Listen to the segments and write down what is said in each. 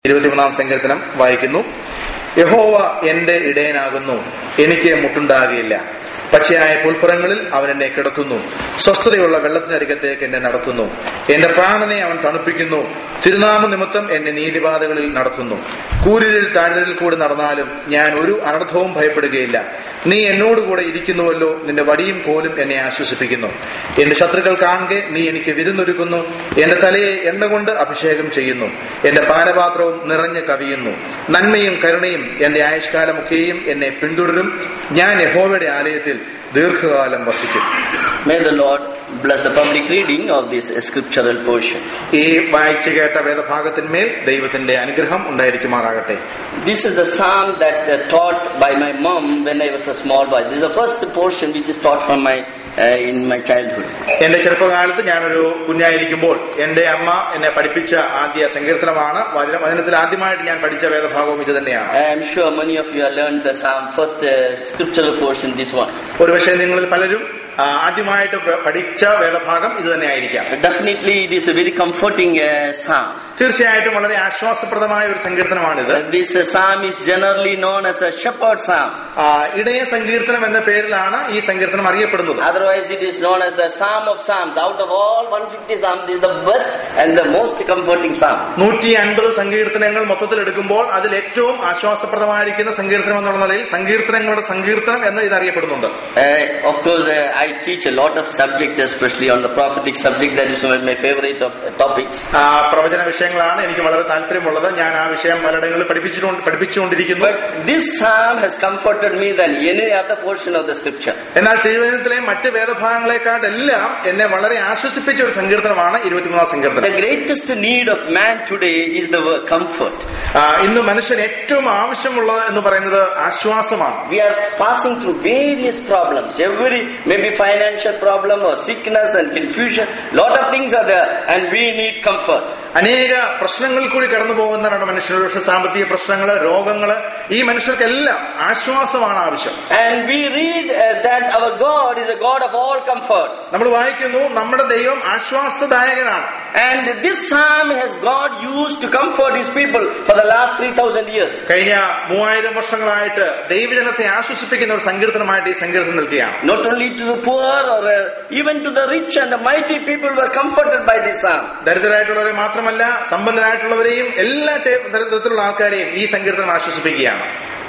ഇരുപത്തിമൂന്നാം സങ്കീർത്തനം വായിക്കുന്നു യഹോവ എന്റെ ഇടയനാകുന്നു എനിക്ക് മുട്ടുണ്ടാകുകയില്ല പച്ചയായ പുൽപ്പുറങ്ങളിൽ അവൻ എന്നെ കിടത്തുന്നു സ്വസ്ഥതയുള്ള വെള്ളത്തിനരികത്തേക്ക് എന്നെ നടത്തുന്നു എന്റെ പ്രാണനെ അവൻ തണുപ്പിക്കുന്നു തിരുനാമ നിമിത്തം എന്നെ നീതിപാതകളിൽ നടത്തുന്നു കൂരിലിൽ താഴ്വരയിൽ കൂടി നടന്നാലും ഞാൻ ഒരു അനർത്ഥവും ഭയപ്പെടുകയില്ല നീ എന്നോടുകൂടെ ഇരിക്കുന്നുവല്ലോ നിന്റെ വടിയും കോലും എന്നെ ആശ്വസിപ്പിക്കുന്നു എന്റെ ശത്രുക്കൾ കാണുക നീ എനിക്ക് വിരുന്നൊരുക്കുന്നു എന്റെ തലയെ എണ്ണ കൊണ്ട് അഭിഷേകം ചെയ്യുന്നു എന്റെ പാനപാത്രവും നിറഞ്ഞു കവിയുന്നു നന്മയും കരുണയും എന്റെ ആയുഷ്കാലമൊക്കെയും എന്നെ പിന്തുടരും ഞാൻ യഹോവയുടെ ആലയത്തിൽ ദീർഘകാലം വസിക്കും May the Lord bless the public reading of this scriptural portion. ഈ വായിച്ചു കേട്ട വേദഭാഗത്തിന്മേൽ ദൈവത്തിന്റെ അനുഗ്രഹം ഉണ്ടായിരിക്കുമാറാകട്ടെ This is the psalm that uh, taught by my mom when I was a small boy. This is the first portion which is taught from my uh, in my childhood. എന്റെ ചെറുപ്പകാലത്ത് ഞാനൊരു കുഞ്ഞായിരിക്കുമ്പോൾ എന്റെ അമ്മ എന്നെ പഠിപ്പിച്ച ആദ്യ സങ്കീർത്തനമാണ് വചന- വചനത്തിൽ ആദ്യമായിട്ട് ഞാൻ പഠിച്ച വേദഭാഗവും ഇത് തന്നെയാണ് I am sure many of you have learned the psalm first uh, scriptural portion, this one. ഒരുപക്ഷെ നിങ്ങളിൽ പലരും ആ, ആദ്യമായിട്ട് പ- പഠിച്ച വേദഭാഗം ഇത് തന്നെ ആയിരിക്കാം Definitely, it is a very comforting uh, psalm. തീർച്ചയായിട്ടും വളരെ ആശ്വാസപ്രദമായ ഒരു സങ്കീർത്തനമാണിത് Uh, This uh, psalm is generally known as a shepherd psalm. ആ, ഇടയ സങ്കീർത്തനം എന്ന പേരിലാണ് ഈ സങ്കീർത്തനം അറിയപ്പെടുന്നത് Otherwise, it is known as the psalm of psalms. Out of all 150 psalms, this is the best and the most comforting psalm. നൂറ്റി അൻപത് സങ്കീർത്തനങ്ങൾ മൊത്തത്തിൽ എടുക്കുമ്പോൾ അതിൽ ഏറ്റവും ആശ്വാസപ്രദമായിരിക്കുന്ന സങ്കീർത്തനം എന്നുള്ള നിലയിൽ സങ്കീർത്തനങ്ങളുടെ സങ്കീർത്തനം എന്ന് ഇത് അറിയപ്പെടുന്നുണ്ട് Uh, of course, uh, I teach a lot of subject, especially on the prophetic subject. That is one of my favorite of uh, topics. ആ പ്രവചന വിഷയങ്ങളാണ് എനിക്ക് വളരെ താല്പര്യമുള്ളത് ഞാൻ ആ വിഷയം പലയിടങ്ങളിൽ പഠിപ്പിച്ചുകൊണ്ട് പഠിപ്പിച്ചുകൊണ്ടിരിക്കുന്നു But this psalm has comforted me than any other portion of the scripture. എന്നാൽ തിരുവചനത്തിലെ മറ്റ് വേദഭാഗങ്ങളെക്കാട്ടെല്ലാം എന്നെ വളരെ ആശ്വസിപ്പിച്ച ഒരു സങ്കീർത്തനമാണ് ഇരുപത്തിമൂന്നാം The സങ്കീർത്തനം greatest need of man today is the word comfort. ആ, ഇന്ന് മനുഷ്യൻ ഏറ്റവും ആവശ്യമുള്ളത് എന്ന് പറയുന്നത് ആശ്വാസമാണ് We are passing through various problems. Every maybe financial problem or sickness and confusion. Lot of things are there, and we need comfort. അനേക പ്രശ്നങ്ങളിൽ കൂടി കടന്നു പോകുന്നവരാണ് മനുഷ്യർ പക്ഷെ സാമ്പത്തിക പ്രശ്നങ്ങള് രോഗങ്ങള് ഈ മനുഷ്യർക്കെല്ലാം ആശ്വാസമാണ് ആവശ്യം And we read uh, that our God is a God of all comforts. നമ്മൾ വായിക്കുന്നു നമ്മുടെ ദൈവം ആശ്വാസദായകനാണ് And this psalm has God used to comfort His people for the last 3,000 years. കഴിഞ്ഞ മൂവായിരം വർഷങ്ങളായിട്ട് ദൈവജനത്തെ ആശ്വസിപ്പിക്കുന്ന ഒരു സങ്കീർത്തനമായിട്ട് ഈ സങ്കീർത്തനം നിൽക്കുകയാണ് Not only to the poor or uh, even to the rich and the mighty people were comforted by this psalm. ദരിദ്രരായിട്ടുള്ളവരെ മാത്രമല്ല സമ്പന്നരായിട്ടുള്ളവരെയും എല്ലാ ടേ- തരത്തിലുള്ള ആൾക്കാരെയും ഈ സങ്കീർത്തനം ആശ്വസിപ്പിക്കുകയാണ്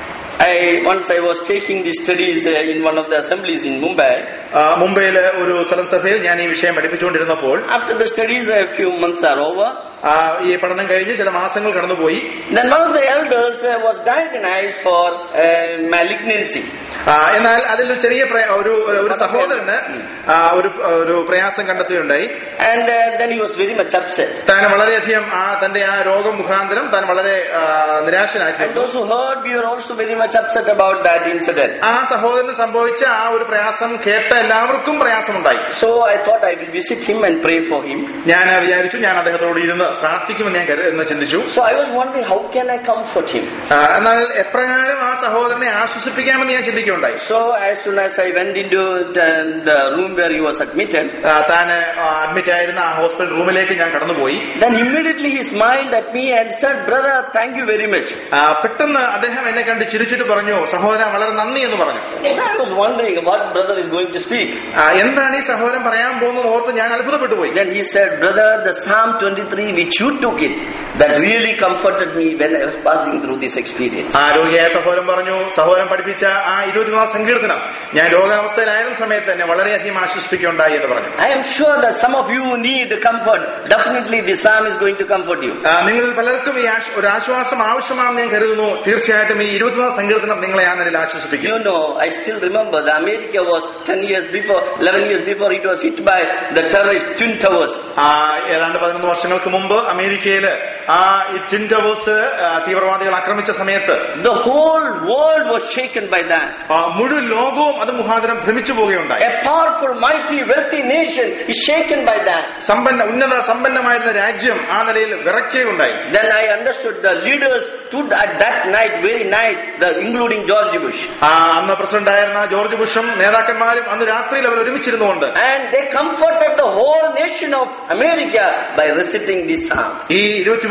I once I was taking these studies uh, in one of the assemblies in Mumbai. ആ, മുംബൈയിലെ ഒരു സ്ഥലം സഭയിൽ ഞാൻ ഈ വിഷയം പഠിപ്പിച്ചുകൊണ്ടിരുന്നപ്പോൾ After the studies, a few months are over. ആ, ഈ പഠനം കഴിഞ്ഞ് ചില മാസങ്ങൾ കടന്നുപോയി Then one of the elders uh, was diagnosed for uh, malignancy. ആ, എന്നാൽ അതിൽ ഒരു ചെറിയ പ്രയ- ഒരു ഒരു സഹോദരന് ആ, ഒരു ഒരു പ്രയാസം കണ്ടെത്തുകയുണ്ടായി And uh, then he was very much upset. താൻ വളരെയധികം ആ തന്റെ ആ രോഗം മുഖാന്തരം താൻ വളരെ ആ, And നിരാശനായിരുന്നു those who heard, we were also very much upset about that incident. ആ സഹോദരന് സംഭവിച്ച ആ ഒരു പ്രയാസം കേട്ട എല്ലാവർക്കും പ്രയാസമുണ്ടായി So I thought I will visit him and pray for him. ഞാൻ വിചാരിച്ചു ഞാൻ അദ്ദേഹത്തോട് ഇരുന്ന് പ്രാർത്ഥിക്കുമെന്ന് ഞാൻ കരു- എന്ന് ചിന്തിച്ചു So I was wondering, how can I comfort him? ആ, എന്നാൽ എപ്രകാരം ആ സഹോദരനെ ആശ്വസിപ്പിക്കാമെന്ന് ഞാൻ ചിന്തിക്കുകയുണ്ടായി So as soon as I went into the, the room where he was admitted, ആ, താന് അഡ്മിറ്റ് ആയിരുന്ന ആ ഹോസ്പിറ്റൽ റൂമിലേക്ക് ഞാൻ കടന്നുപോയി then immediately he smiled at me and said, Brother, thank you very much. ആ, പെട്ടെന്ന് അദ്ദേഹം എന്നെ കണ്ട് ചിരിച്ചിട്ട് പറഞ്ഞു സഹോദരൻ വളരെ നന്ദി എന്ന് പറഞ്ഞു I was wondering what brother is going to speak. ആ, എന്താണ് ഈ സഹോദരൻ പറയാൻ പോകുന്നത് ഓർത്ത് ഞാൻ അത്ഭുതപ്പെട്ടു പോയി Then he said, Brother, the Psalm 23 which you took it, that really comforted me when I was passing through this experience. ആരോഗ്യായ സഹോദരൻ പറഞ്ഞു സഹോദരൻ പഠിപ്പിച്ച ആ ഇരുപത്തിമൂന്നാം സങ്കീർത്തനം ഞാൻ രോഗാവസ്ഥയിലായിരുന്ന സമയത്ത് തന്നെ വളരെയധികം ആശ്വസിപ്പിക്കുകയുണ്ടായി എന്ന് പറഞ്ഞു I am sure that some of you need comfort. Definitely this Psalm is going to comfort you. ആ, നിങ്ങളിൽ പലർക്കും ഈ ആശ്- ഒരു ആശ്വാസം ആവശ്യമാണെന്ന് ഞാൻ കരുതുന്നു തീർച്ചയായിട്ടും ഈ ഇരുപത്തിമൂന്നാം സങ്കീർത്തനം നിങ്ങളെ ആ നിലയിൽ ആശ്വസിപ്പിക്കും You know, I still remember the America was 10 years before, 11 years before it was hit by the terrorist Twin Towers. ആ ഏതാണ്ട് പതിനൊന്ന് വർഷങ്ങൾക്ക് മുമ്പ് അമേരിക്കയില് ആ ഈ ട്വിൻ ടവേഴ്സ് ആ, തീവ്രവാദികൾ ആക്രമിച്ച സമയത്ത് The whole world was shaken by that. ആ, മുഴുവൻ ലോകവും അത് മുഖാന്തരം ഭ്രമിച്ചു പോവുകയുണ്ടായി A powerful, mighty, wealthy nation is shaken by that. സമ്പന്ന ഉന്നത സമ്പന്നമായിരുന്ന രാജ്യം ആ നിലയിൽ വിറയ്ക്കുകയുണ്ടായി Then I understood the leaders stood at that night, very night, the, including George Bush. ആ അന്ന് പ്രസിഡന്റ് ആയിരുന്ന ജോർജ് ബുഷും നേതാക്കന്മാരും അന്ന് രാത്രിയിൽ അവർ ഒരുമിച്ചിരുന്നുകൊണ്ട് And they comforted the whole nation of America by reciting this psalm. ഈ ഇരുപത്തി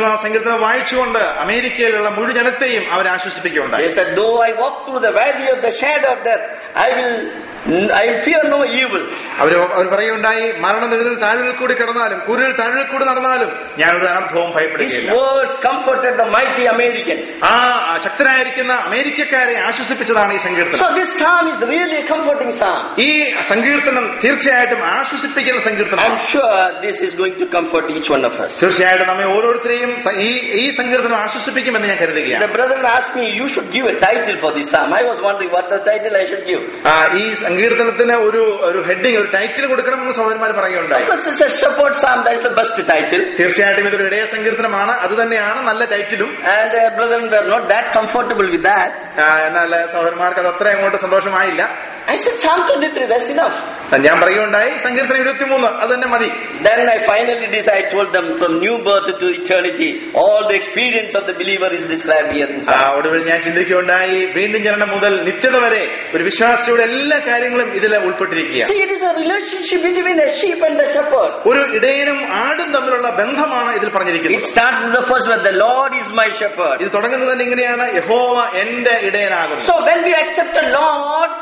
ഇരുപത്തിമൂന്നാം സങ്കീർത്തനം വായിച്ചുകൊണ്ട് അമേരിക്കയിലുള്ള മുഴു ജനത്തെയും അവർ ആശ്വസിപ്പിക്കുകയുണ്ടായി They said, though I walk through the valley of the shadow of death, I will, I will fear no evil. അവർ അവർ പറയുകയുണ്ടായി മരണനിഴലിൽ താഴ്വിൽ കൂടി കിടന്നാലും കുരിൽ താഴ്വിൽ കൂടി നടന്നാലും ഞാൻ ഒരു അനർത്ഥവും These ഭയപ്പെടുകയില്ല words comforted the mighty Americans. ആ ശക്തരായിരിക്കുന്ന അമേരിക്കക്കാരെ ആശ്വസിപ്പിച്ചതാണ് ഈ സങ്കീർത്തനം So this psalm is really a comforting psalm. ഈ സങ്കീർത്തനം തീർച്ചയായിട്ടും ആശ്വസിപ്പിക്കുന്ന സങ്കീർത്തനം I'm sure this is going to comfort each one of us. തീർച്ചയായിട്ടും നമ്മെ ഓരോരുത്തരെയും സ- ഈ ഈ സങ്കീർത്തനം ആശ്വസിപ്പിക്കുമെന്ന് ഞാൻ കരുതുകയാണ് The brother asked me, you should give a title for this psalm. I was wondering what the title I should give. ആ, ഈ സങ്കീർത്തനത്തിന് ഒരു ഒരു ഹെഡിങ് ഒരു ടൈറ്റിൽ കൊടുക്കണമെന്ന് സഹോദരന്മാർ പറയുകയുണ്ടായി Of course, it's a shepherd psalm. That's the best title. തീർച്ചയായിട്ടും ഇതൊരു ഇടയ സങ്കീർത്തനമാണ് അത് തന്നെയാണ് നല്ല ടൈറ്റിലും And uh, brethren were not that comfortable with that. ആ, എന്നാൽ സഹോദരന്മാർക്ക് അത് അത്ര അങ്ങോട്ട് സന്തോഷമായില്ല I said, Psalm 23, that's enough. ഞാൻ പറയുകയുണ്ടായി സങ്കീർത്തനം ഇരുപത്തിമൂന്ന് അത് തന്നെ മതി Then I finally decided, I told them, from new birth to eternity, all the experience of the believer is described here in ആ, Psalm. ഒടുവിൽ ഞാൻ ചിന്തിക്കുകയുണ്ടായി വീണ്ടും ജനനം മുതൽ നിത്യത വരെ ഒരു വിശ്വാസിയുടെ എല്ലാ കാര്യങ്ങളും ഇതിൽ ഉൾപ്പെട്ടിരിക്കുക See, it is a relationship between a sheep and the shepherd. ഒരു ഇടയനും ആടും തമ്മിലുള്ള ബന്ധമാണ് ഇതിൽ It പറഞ്ഞിരിക്കുന്നത് starts with the first word, the Lord is my shepherd. ഇത് തുടങ്ങുന്നത് തന്നെ ഇങ്ങനെയാണ് യഹോവ എന്റെ ഇടയനാകുന്നു So when we accept the Lord,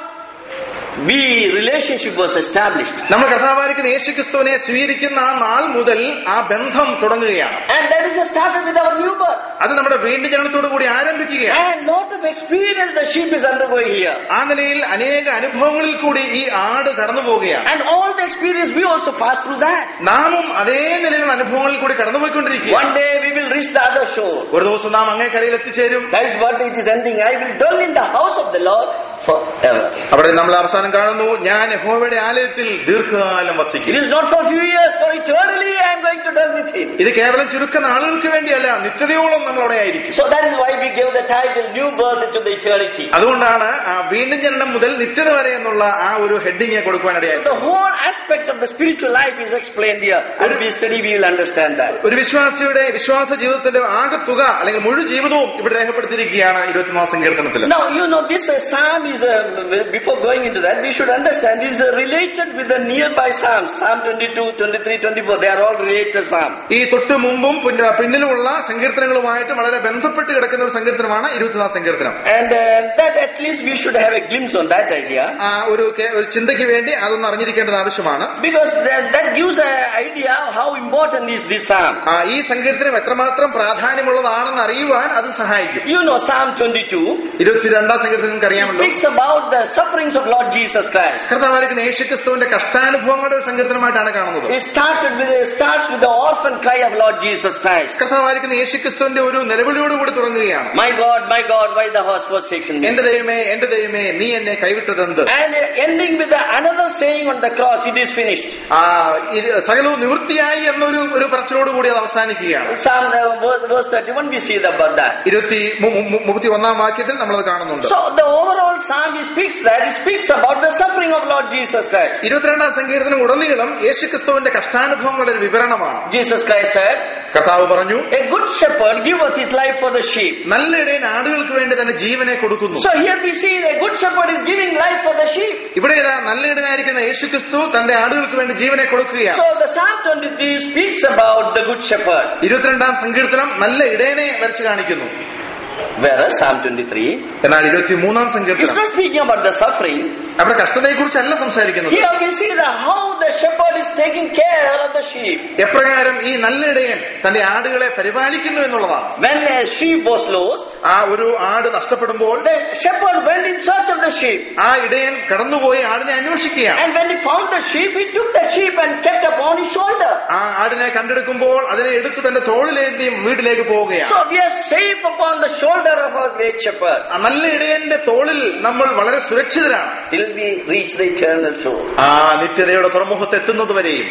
we relationship was established. നമ്മൾ കഥാപാലിക്കുന്ന യേശുക്രിസ്തുവിനെ സ്വീകരിക്കുന്ന ആ നാൾ മുതൽ ആ ബന്ധം തുടങ്ങുകയാണ് And that is started with our new birth. അത് നമ്മുടെ വീണ്ടും ജനനത്തോടു കൂടി ആരംഭിക്കുകയാണ് And lot of experience the sheep is undergoing here. ആ നിലയിൽ അനേക അനുഭവങ്ങളിൽ കൂടി ഈ ആട് കടന്നു പോവുകയാണ് And all the experience we also pass through that. നാമും അതേ നിലയിലുള്ള അനുഭവങ്ങളിൽ കൂടി കടന്നുപോയിക്കൊണ്ടിരിക്കുക One day we will reach the other shore. ഒരു ദിവസം നാം അങ്ങേ കരയിൽ എത്തിച്ചേരും That is what it is ending. I will dwell in the house of the Lord forever. അവിടെ നമ്മൾ അവസാനം കാണുന്നു ഞാൻ യഹോവയുടെ ആലയത്തിൽ ദീർഘകാലം It വസിക്കും is not for few years, for eternally I am going to dwell with him. ഇത് കേവലം ചുരുക്കം നാളുകൾക്ക് വേണ്ടിയല്ല നിത്യതയോളം നമ്മൾ അവിടെ ആയിരിക്കും So that is why we give the title New Birth into the Eternity. അതുകൊണ്ടാണ് ആ വീണ്ടും ജനനം മുതൽ നിത്യത വരെ എന്നുള്ള ആ ഒരു ഹെഡിങ് കൊടുക്കുവാനിടയായി The whole aspect of the spiritual life is explained here. As we study, we will understand that. ഒരു വിശ്വാസിയുടെ വിശ്വാസ ജീവിതത്തിന്റെ ആകത്തുക അല്ലെങ്കിൽ മുഴു ജീവിതവും ഇവിടെ രേഖപ്പെടുത്തിയിരിക്കുകയാണ് ഇരുപത്തിമൂന്നാം സങ്കീർത്തനത്തിൽ Now, you know, this uh, psalm is, uh, before going into that, we should understand it is uh, related with the nearby psalms. Psalm 22, 23, 24, they are all related psalms. ഈ തൊട്ട് മുമ്പും പിന്നെ പിന്നിലുമുള്ള സങ്കീർത്തനങ്ങളുമായിട്ട് വളരെ ബന്ധപ്പെട്ട് കിടക്കുന്ന ഒരു സങ്കീർത്തനമാണ് ഇരുപത്തിനാല് സങ്കീർത്തനം And uh, that at least we should have a glimpse on that idea. ആ ഒരു കേ- ഒരു ചിന്തയ്ക്ക് വേണ്ടി അതൊന്ന് അറിഞ്ഞിരിക്കേണ്ടത് ആവശ്യമാണ് Because that, that gives an idea of how important is this psalm. ആ ഈ സങ്കീർത്തനം എത്രമാത്രം പ്രാധാന്യമുള്ളതാണെന്ന് അറിയുവാൻ അത് സഹായിക്കും You know, Psalm 22 ഇരുപത്തിരണ്ടാം സങ്കീർത്തനം നിങ്ങൾക്ക് അറിയാമല്ലോ speaks about the sufferings of Lord Jesus Christ. കർത്താവായിരിക്കുന്ന യേശുക്രിസ്തുവിന്റെ കഷ്ടാനുഭവങ്ങളുടെ ഒരു സങ്കീർത്തനമായിട്ടാണ് കാണുന്നത് It started with it starts with the orphan cry of Lord Jesus Christ. കർത്താവായിരിക്കുന്ന യേശുക്രിസ്തുവിന്റെ ഒരു നിലവിളിയോടുകൂടി തുടങ്ങുകയാണ് My God, my God, why thou hast forsaken me? എന്റെ ദൈവമേ എന്റെ ദൈവമേ നീ എന്നെ കൈവിട്ടതെന്ത് And uh, ending with the, another saying on the cross, it is finished. ആ ഇത് സകലവും നിവൃത്തിയായി എന്നൊരു ഒരു പറച്ചിലോടുകൂടി അത് അവസാനിക്കുകയാണ് Psalm uh, verse, verse 31, we see about that. ഇരുപത്തി മു- മു- മുപ്പത്തി ഒന്നാം വാക്യത്തിൽ നമ്മളത് കാണുന്നുണ്ട് So the overall psalm he speaks that, he speaks about the suffering of Lord Jesus Christ. ഇരുപത്തിരണ്ടാം സങ്കീർത്തനം ഉടനീളം യേശുക്രിസ്തുവിന്റെ കഷ്ടാനുഭവങ്ങളുടെ ഒരു വിവരണമാണ് Jesus Christ said, കർത്താവ് പറഞ്ഞു A good shepherd giveth his life for the sheep. നല്ല ഇടയൻ ആടുകൾക്ക് വേണ്ടി തന്നെ ജീവനെ കൊടുക്കുന്നു So here we see a good shepherd is giving life for the sheep. ഇവിടെ ഇതാ നല്ല ഇടനായിരിക്കുന്ന യേശുക്രിസ്തു തന്റെ ആടുകൾക്ക് വേണ്ടി ജീവനെ കൊടുക്കുകയാണ് So the Psalm 23 speaks about the good shepherd. ഇരുപത്തിരണ്ടാം സങ്കീർത്തനം നല്ല ഇടയനെ വരച്ചു കാണിക്കുന്നു Whereas Psalm 23 എന്നാൽ ഇരുപത്തി മൂന്നാം is സങ്കീർത്തനം not speaking about the suffering. അവിടെ കഷ്ടതയെ കുറിച്ചല്ല സംസാരിക്കുന്നത് Here we see the how the shepherd is taking care of the sheep. എപ്രകാരം ഈ നല്ല ഇടയൻ തന്റെ ആടുകളെ പരിപാലിക്കുന്നു എന്നുള്ളതാണ് When a sheep was lost, ആ ഒരു ആട് നഷ്ടപ്പെടുമ്പോൾ the shepherd went in search of the sheep. ആ ഇടയൻ കടന്നുപോയി ആടിനെ അന്വേഷിക്കുകയാണ് And when he found the sheep, he took the sheep and kept upon his shoulder. ആ ആടിനെ കണ്ടെടുക്കുമ്പോൾ അതിനെ എടുത്ത് തന്റെ തോളിലേന്തിയും വീട്ടിലേക്ക് പോവുകയാണ് So we are safe upon the shoulder of our great shepherd ആ നല്ല ഇടയന്റെ തോളിൽ നമ്മൾ വളരെ സുരക്ഷിതരാണ് till we reach the eternal shore. ആ നിത്യതയുടെ തുറമുഖത്ത് എത്തുന്നത് വരെയും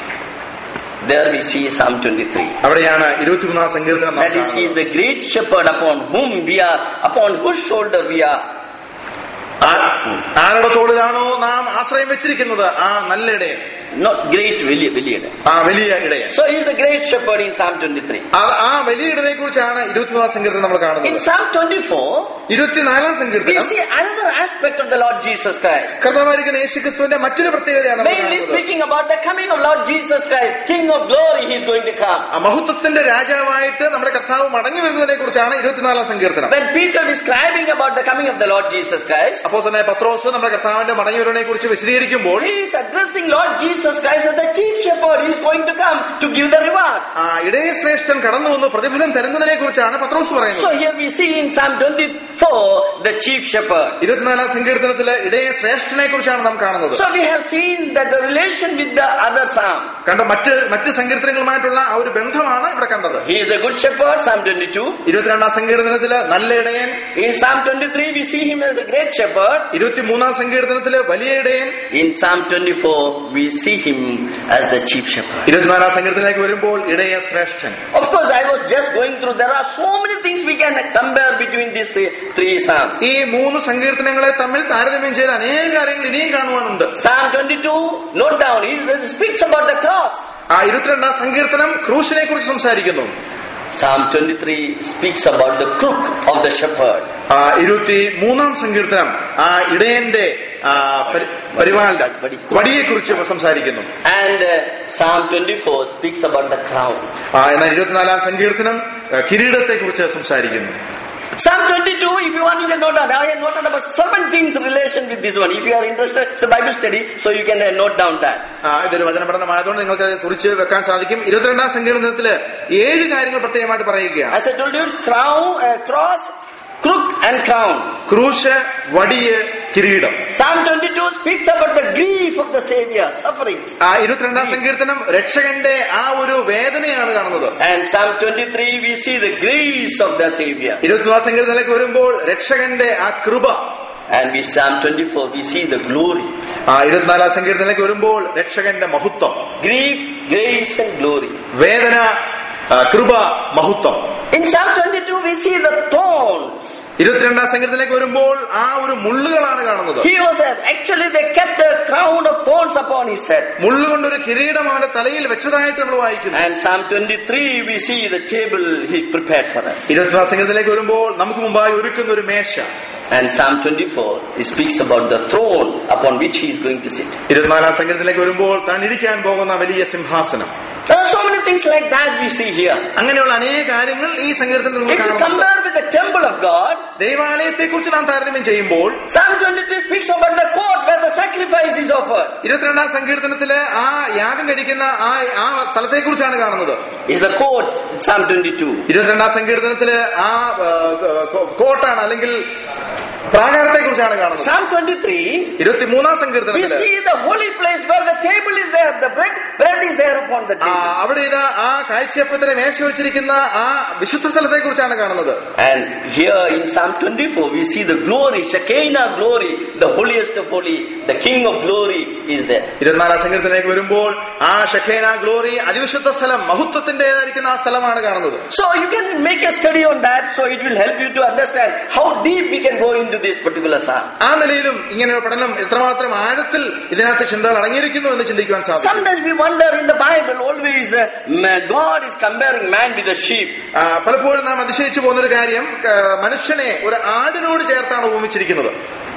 There we see Psalm 23. അവിടെയാണ് ഇരുപത്തിമൂന്നാം സങ്കീർത്തനം നാം That is, he is കാണുന്നത്. the great shepherd upon whom we are, upon whose shoulder we are. ആ- ആരുടെ തോളിലാണോ നാം ആശ്രയം വെച്ചിരിക്കുന്നത് ആ നല്ല ഇടയൻ not great വലിയ വലിയ ഇടയൻ. ആ വലിയ ഇടയൻ So he is the great shepherd in Psalm 23. അത് ആ വലിയ ഇടനെ കുറിച്ചാണ് ഇരുപത്തിനാലാം സങ്കീർത്തനം നമ്മൾ In കാണുന്നത് Psalm 24, ഇരുപത്തിനാലാം we സങ്കീർത്തനം see another aspect of the Lord Jesus Christ. കർത്താവായിരിക്കുന്ന യേശുക്രിസ്തുവിന്റെ മറ്റൊരു പ്രത്യേകതയാണ് നമ്മൾ Mainly കാണുന്നത് speaking about the coming of Lord Jesus Christ, King of glory, he is going to come. ആ മഹത്വത്തിന്റെ രാജാവായിട്ട് നമ്മുടെ കർത്താവ് മടങ്ങി വരുന്നതിനെ കുറിച്ചാണ് ഇരുപത്തിനാലാം സങ്കീർത്തനം When Peter describing about the coming of the Lord Jesus Christ, അപ്പോ തന്നെ പത്രോസ് നമ്മുടെ കർത്താവിന്റെ മടങ്ങി വരുന്നതിനെ കുറിച്ച് വിശദീകരിക്കുമ്പോൾ he is addressing Lord Jesus Christ as the chief shepherd. He is going to come to give the rewards. ആ ഇടയ ശ്രേഷ്ഠൻ കടന്നു വന്ന് പ്രതിഫലം തരുന്നതിനെ കുറിച്ചാണ് പത്രോസ് So പറയുന്നത് here we see in Psalm 24 the chief shepherd. ഇരുപത്തിനാലാം സങ്കീർത്തനത്തില് ഇടയ ശ്രേഷ്ഠനെ കുറിച്ചാണ് നാം കാണുന്നത് So we have seen that the relation with the other psalm. കണ്ട മറ്റ് മറ്റ് സങ്കീർത്തനങ്ങളുമായിട്ടുള്ള ആ ഒരു ബന്ധമാണ് ഇവിടെ കണ്ടത് He is a good shepherd, Psalm 22. ഇരുപത്തിരണ്ടാം സങ്കീർത്തനത്തില് നല്ല ഇടയൻ In Psalm 23 we see him as a great shepherd. ഇരുപത്തിമൂന്നാം സങ്കീർത്തനത്തില് വലിയ ഇടയൻ In Psalm 24 we see him as the chief shepherd. ഇരുപത്തിനാലാം സങ്കീർത്തനത്തിലേക്ക് വരുമ്പോൾ ഇടയ ശ്രേഷ്ഠൻ Of course, I was just going through. There are so many things we can compare between these three, three psalms. ഈ മൂന്ന് സങ്കീർത്തനങ്ങളെ തമ്മിൽ താരതമ്യം ചെയ്ത് അനേക കാര്യങ്ങൾ ഇനിയും കാണുവാനുണ്ട് Psalm 22, note down, he speaks about the cross. ആ ഇരുപത്തിരണ്ടാം സങ്കീർത്തനം ക്രൂശിനെ കുറിച്ച് സംസാരിക്കുന്നു Psalm 23 speaks about the crook of the shepherd. ആ ഇരുപത്തി മൂന്നാം സങ്കീർത്തനം ആ ഇടയന്റെ ആ, പരി- പരിപാലന വടിയെ കുറിച്ച് സംസാരിക്കുന്നു And uh, Psalm 24 speaks about the crown. ആ, എന്നാൽ ഇരുപത്തിനാലാം സങ്കീർത്തനം കിരീടത്തെ കുറിച്ച് സംസാരിക്കുന്നു Psalm 22, if you want, you can note down. I have noted about seven things in relation with this one. If you are interested, it's a Bible study, so you can uh, note down that. ആ, ഇതൊരു വചന പഠനമായതുകൊണ്ട് നിങ്ങൾക്ക് അത് കുറിച്ച് വെക്കാൻ സാധിക്കും ഇരുപത്തിരണ്ടാം സങ്കീർത്തനത്തില് ഏഴ് കാര്യങ്ങൾ പ്രത്യേകമായിട്ട് പറയുകയാണ് As I told you, crown, uh, cross, crook, and crown. ക്രൂശ് വടിയ് കിരീടം Psalm 22 speaks about the grief of the Savior, sufferings. ആ ഇരുപത്തിരണ്ടാം സങ്കീർത്തനം രക്ഷകന്റെ ആ ഒരു വേദനയാണ് കാണുന്നത് And Psalm 23, we see the grace of the Savior. ഇരുപത്തിനാലാം സങ്കീർത്തനത്തിലേക്ക് വരുമ്പോൾ രക്ഷകന്റെ ആ കൃപ And we Psalm 24, we see the glory. ആ ഇരുപത്തിനാലാം സങ്കീർത്തനത്തിലേക്ക് വരുമ്പോൾ രക്ഷകന്റെ മഹത്വം Grief, grace, and glory. വേദന ആ, കൃപ മഹത്വം In Psalm 22, we see the thorns. ഇരുപത്തിരണ്ടാം സങ്കീർത്തനത്തിലേക്ക് വരുമ്പോൾ ആ ഒരു മുള്ളുകളാണ് കാണുന്നത് He was a, actually they kept a crown of thorns upon his head. മുള്ളുകൊണ്ടൊരു കിരീടം അവന്റെ തലയിൽ വെച്ചതായിട്ട് നമ്മൾ വായിക്കുന്നു And Psalm 23, we see the table he prepared for us. ഇരുപത്തിനാലാം സങ്കീർത്തനത്തിലേക്ക് വരുമ്പോൾ നമുക്ക് മുമ്പായി ഒരുക്കുന്ന ഒരു മേശ And Psalm 24, he speaks about the throne upon which he is going to sit. ഇരുപത്തിനാലാം സങ്കീർത്തനത്തിലേക്ക് വരുമ്പോൾ താൻ ഇരിക്കാൻ പോകുന്ന വലിയ സിംഹാസനം There are so many things like that we see here. അങ്ങനെയുള്ള അനേക കാര്യങ്ങൾ ഈ സങ്കീർത്തനത്തിൽ നമ്മൾ If you കാണുന്നുണ്ട് compare with the temple of God, ദൈവാലയത്തെ കുറിച്ച് നാം താരതമ്യം ചെയ്യുമ്പോൾ Psalm 23 speaks about the court where the sacrifice is offered. ഇരുപത്തിരണ്ടാം സങ്കീർത്തനത്തില് ആ യാഗം കഴിക്കുന്ന ആ ആ സ്ഥലത്തെ കുറിച്ചാണ് കാണുന്നത് Is the court, Psalm 22. ഇരുപത്തിരണ്ടാം സങ്കീർത്തനത്തില് ആ ആ, കോ- കോട്ടാണ് അല്ലെങ്കിൽ പ്രാകാരത്തെ കുറിച്ചാണ് കാണുന്നത് Psalm 23, ഇരുപത്തിമൂന്നാം we സങ്കീർത്തനത്തില് see the holy place where the table is there, the bread, bread is there upon the ആ, table. അവിടെ ഇതാ ആ കാഴ്ചയപ്പത്തിന് മേശ വെച്ചിരിക്കുന്ന ആ വിശുദ്ധ സ്ഥലത്തെ കുറിച്ചാണ് കാണുന്നത് And here in Psalm 24, we see the glory, Shekinah glory, the holiest of holy, the King of glory is there. ഇരുപത്തിനാലാം സങ്കീർത്തനത്തിലേക്ക് വരുമ്പോൾ ആ ഷഖേന ഗ്ലോറി അതിവിശുദ്ധ സ്ഥലം മഹത്വത്തിന്റേതായിരിക്കുന്ന ആ സ്ഥലമാണ് കാണുന്നത് So you can make a study on that, so it will help you to understand how deep we can go into this particular psalm. ആ നിലയിലും ഇങ്ങനെ ഒരു പഠനം എത്രമാത്രം ആഴത്തിൽ ഇതിനകത്ത് ചിന്തകൾ അടങ്ങിയിരിക്കുന്നു എന്ന് ചിന്തിക്കുവാൻ സാധിക്കും Sometimes we wonder in the Bible, always uh, ma- God is comparing man with a sheep. ആ, പലപ്പോഴും നാം അതിശയിച്ചു പോകുന്നൊരു കാര്യം ആ, മനുഷ്യനെ ഒരു ആടിനോട് ചേർത്താണ് ഉപമിച്ചിരിക്കുന്നത്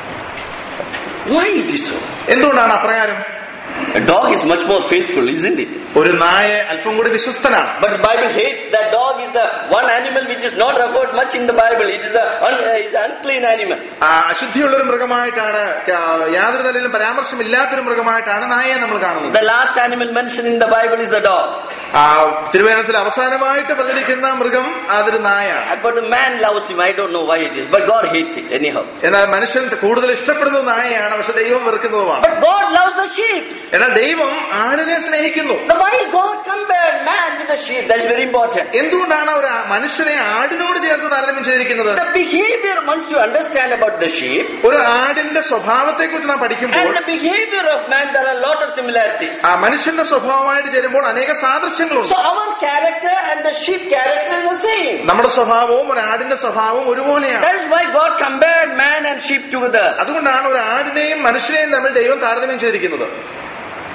Why it is so? എന്തുകൊണ്ടാണ് അപ്രകാരം A dog is much more faithful, isn't it? ഒരു നായ അല്പം കൂടി വിശ്വസ്തനാണ് But Bible hates that dog is the one animal which is not referred much in the Bible. It is the un, uh, is an unclean animal. ആ, അശുദ്ധിയുള്ളൊരു മൃഗമായിട്ടാണ് ആ, യാതൊരു നിലയിലും പരാമർശമില്ലാത്തൊരു മൃഗമായിട്ടാണ് നായയെ നമ്മൾ കാണുന്നത് The last animal mentioned in the Bible is the dog. ആ തിരുവേനത്തിൽ അവസാനമായിട്ട് പ്രചരിക്കുന്ന മൃഗം അതൊരു നായാണ് Uh, But the man loves him. I don't know why it is. But God hates it anyhow. എന്നാൽ മനുഷ്യൻ കൂടുതൽ ഇഷ്ടപ്പെടുന്നത് നായയാണ് പക്ഷെ ദൈവം വെറുക്കുന്നതുമാണ് But God loves the sheep. എന്നാൽ ദൈവം ആടിനെ സ്നേഹിക്കുന്നു The why God compared man with the sheep? That's very important. എന്തുകൊണ്ടാണ് ഒരു ആ- മനുഷ്യനെ ആടിനോട് ചേർത്ത് താരതമ്യം ചെയ്തിരിക്കുന്നത് The behavior, once you understand about the sheep, ഒരു ആടിന്റെ സ്വഭാവത്തെ കുറിച്ച് നാം പഠിക്കുമ്പോൾ and the behavior of man, there are a lot of similarities. ആ മനുഷ്യന്റെ സ്വഭാവമായിട്ട് ചേരുമ്പോൾ അനേക സാദൃശ്യങ്ങളുണ്ട് So our character and the sheep character is the same. നമ്മുടെ സ്വഭാവവും ഒരു ആടിന്റെ സ്വഭാവവും ഒരുപോലെയാണ് That is why God compared man and sheep together. അതുകൊണ്ടാണ് ഒരു ആടിനെയും മനുഷ്യനെയും തമ്മിൽ ദൈവം താരതമ്യം ചെയ്തിരിക്കുന്നത്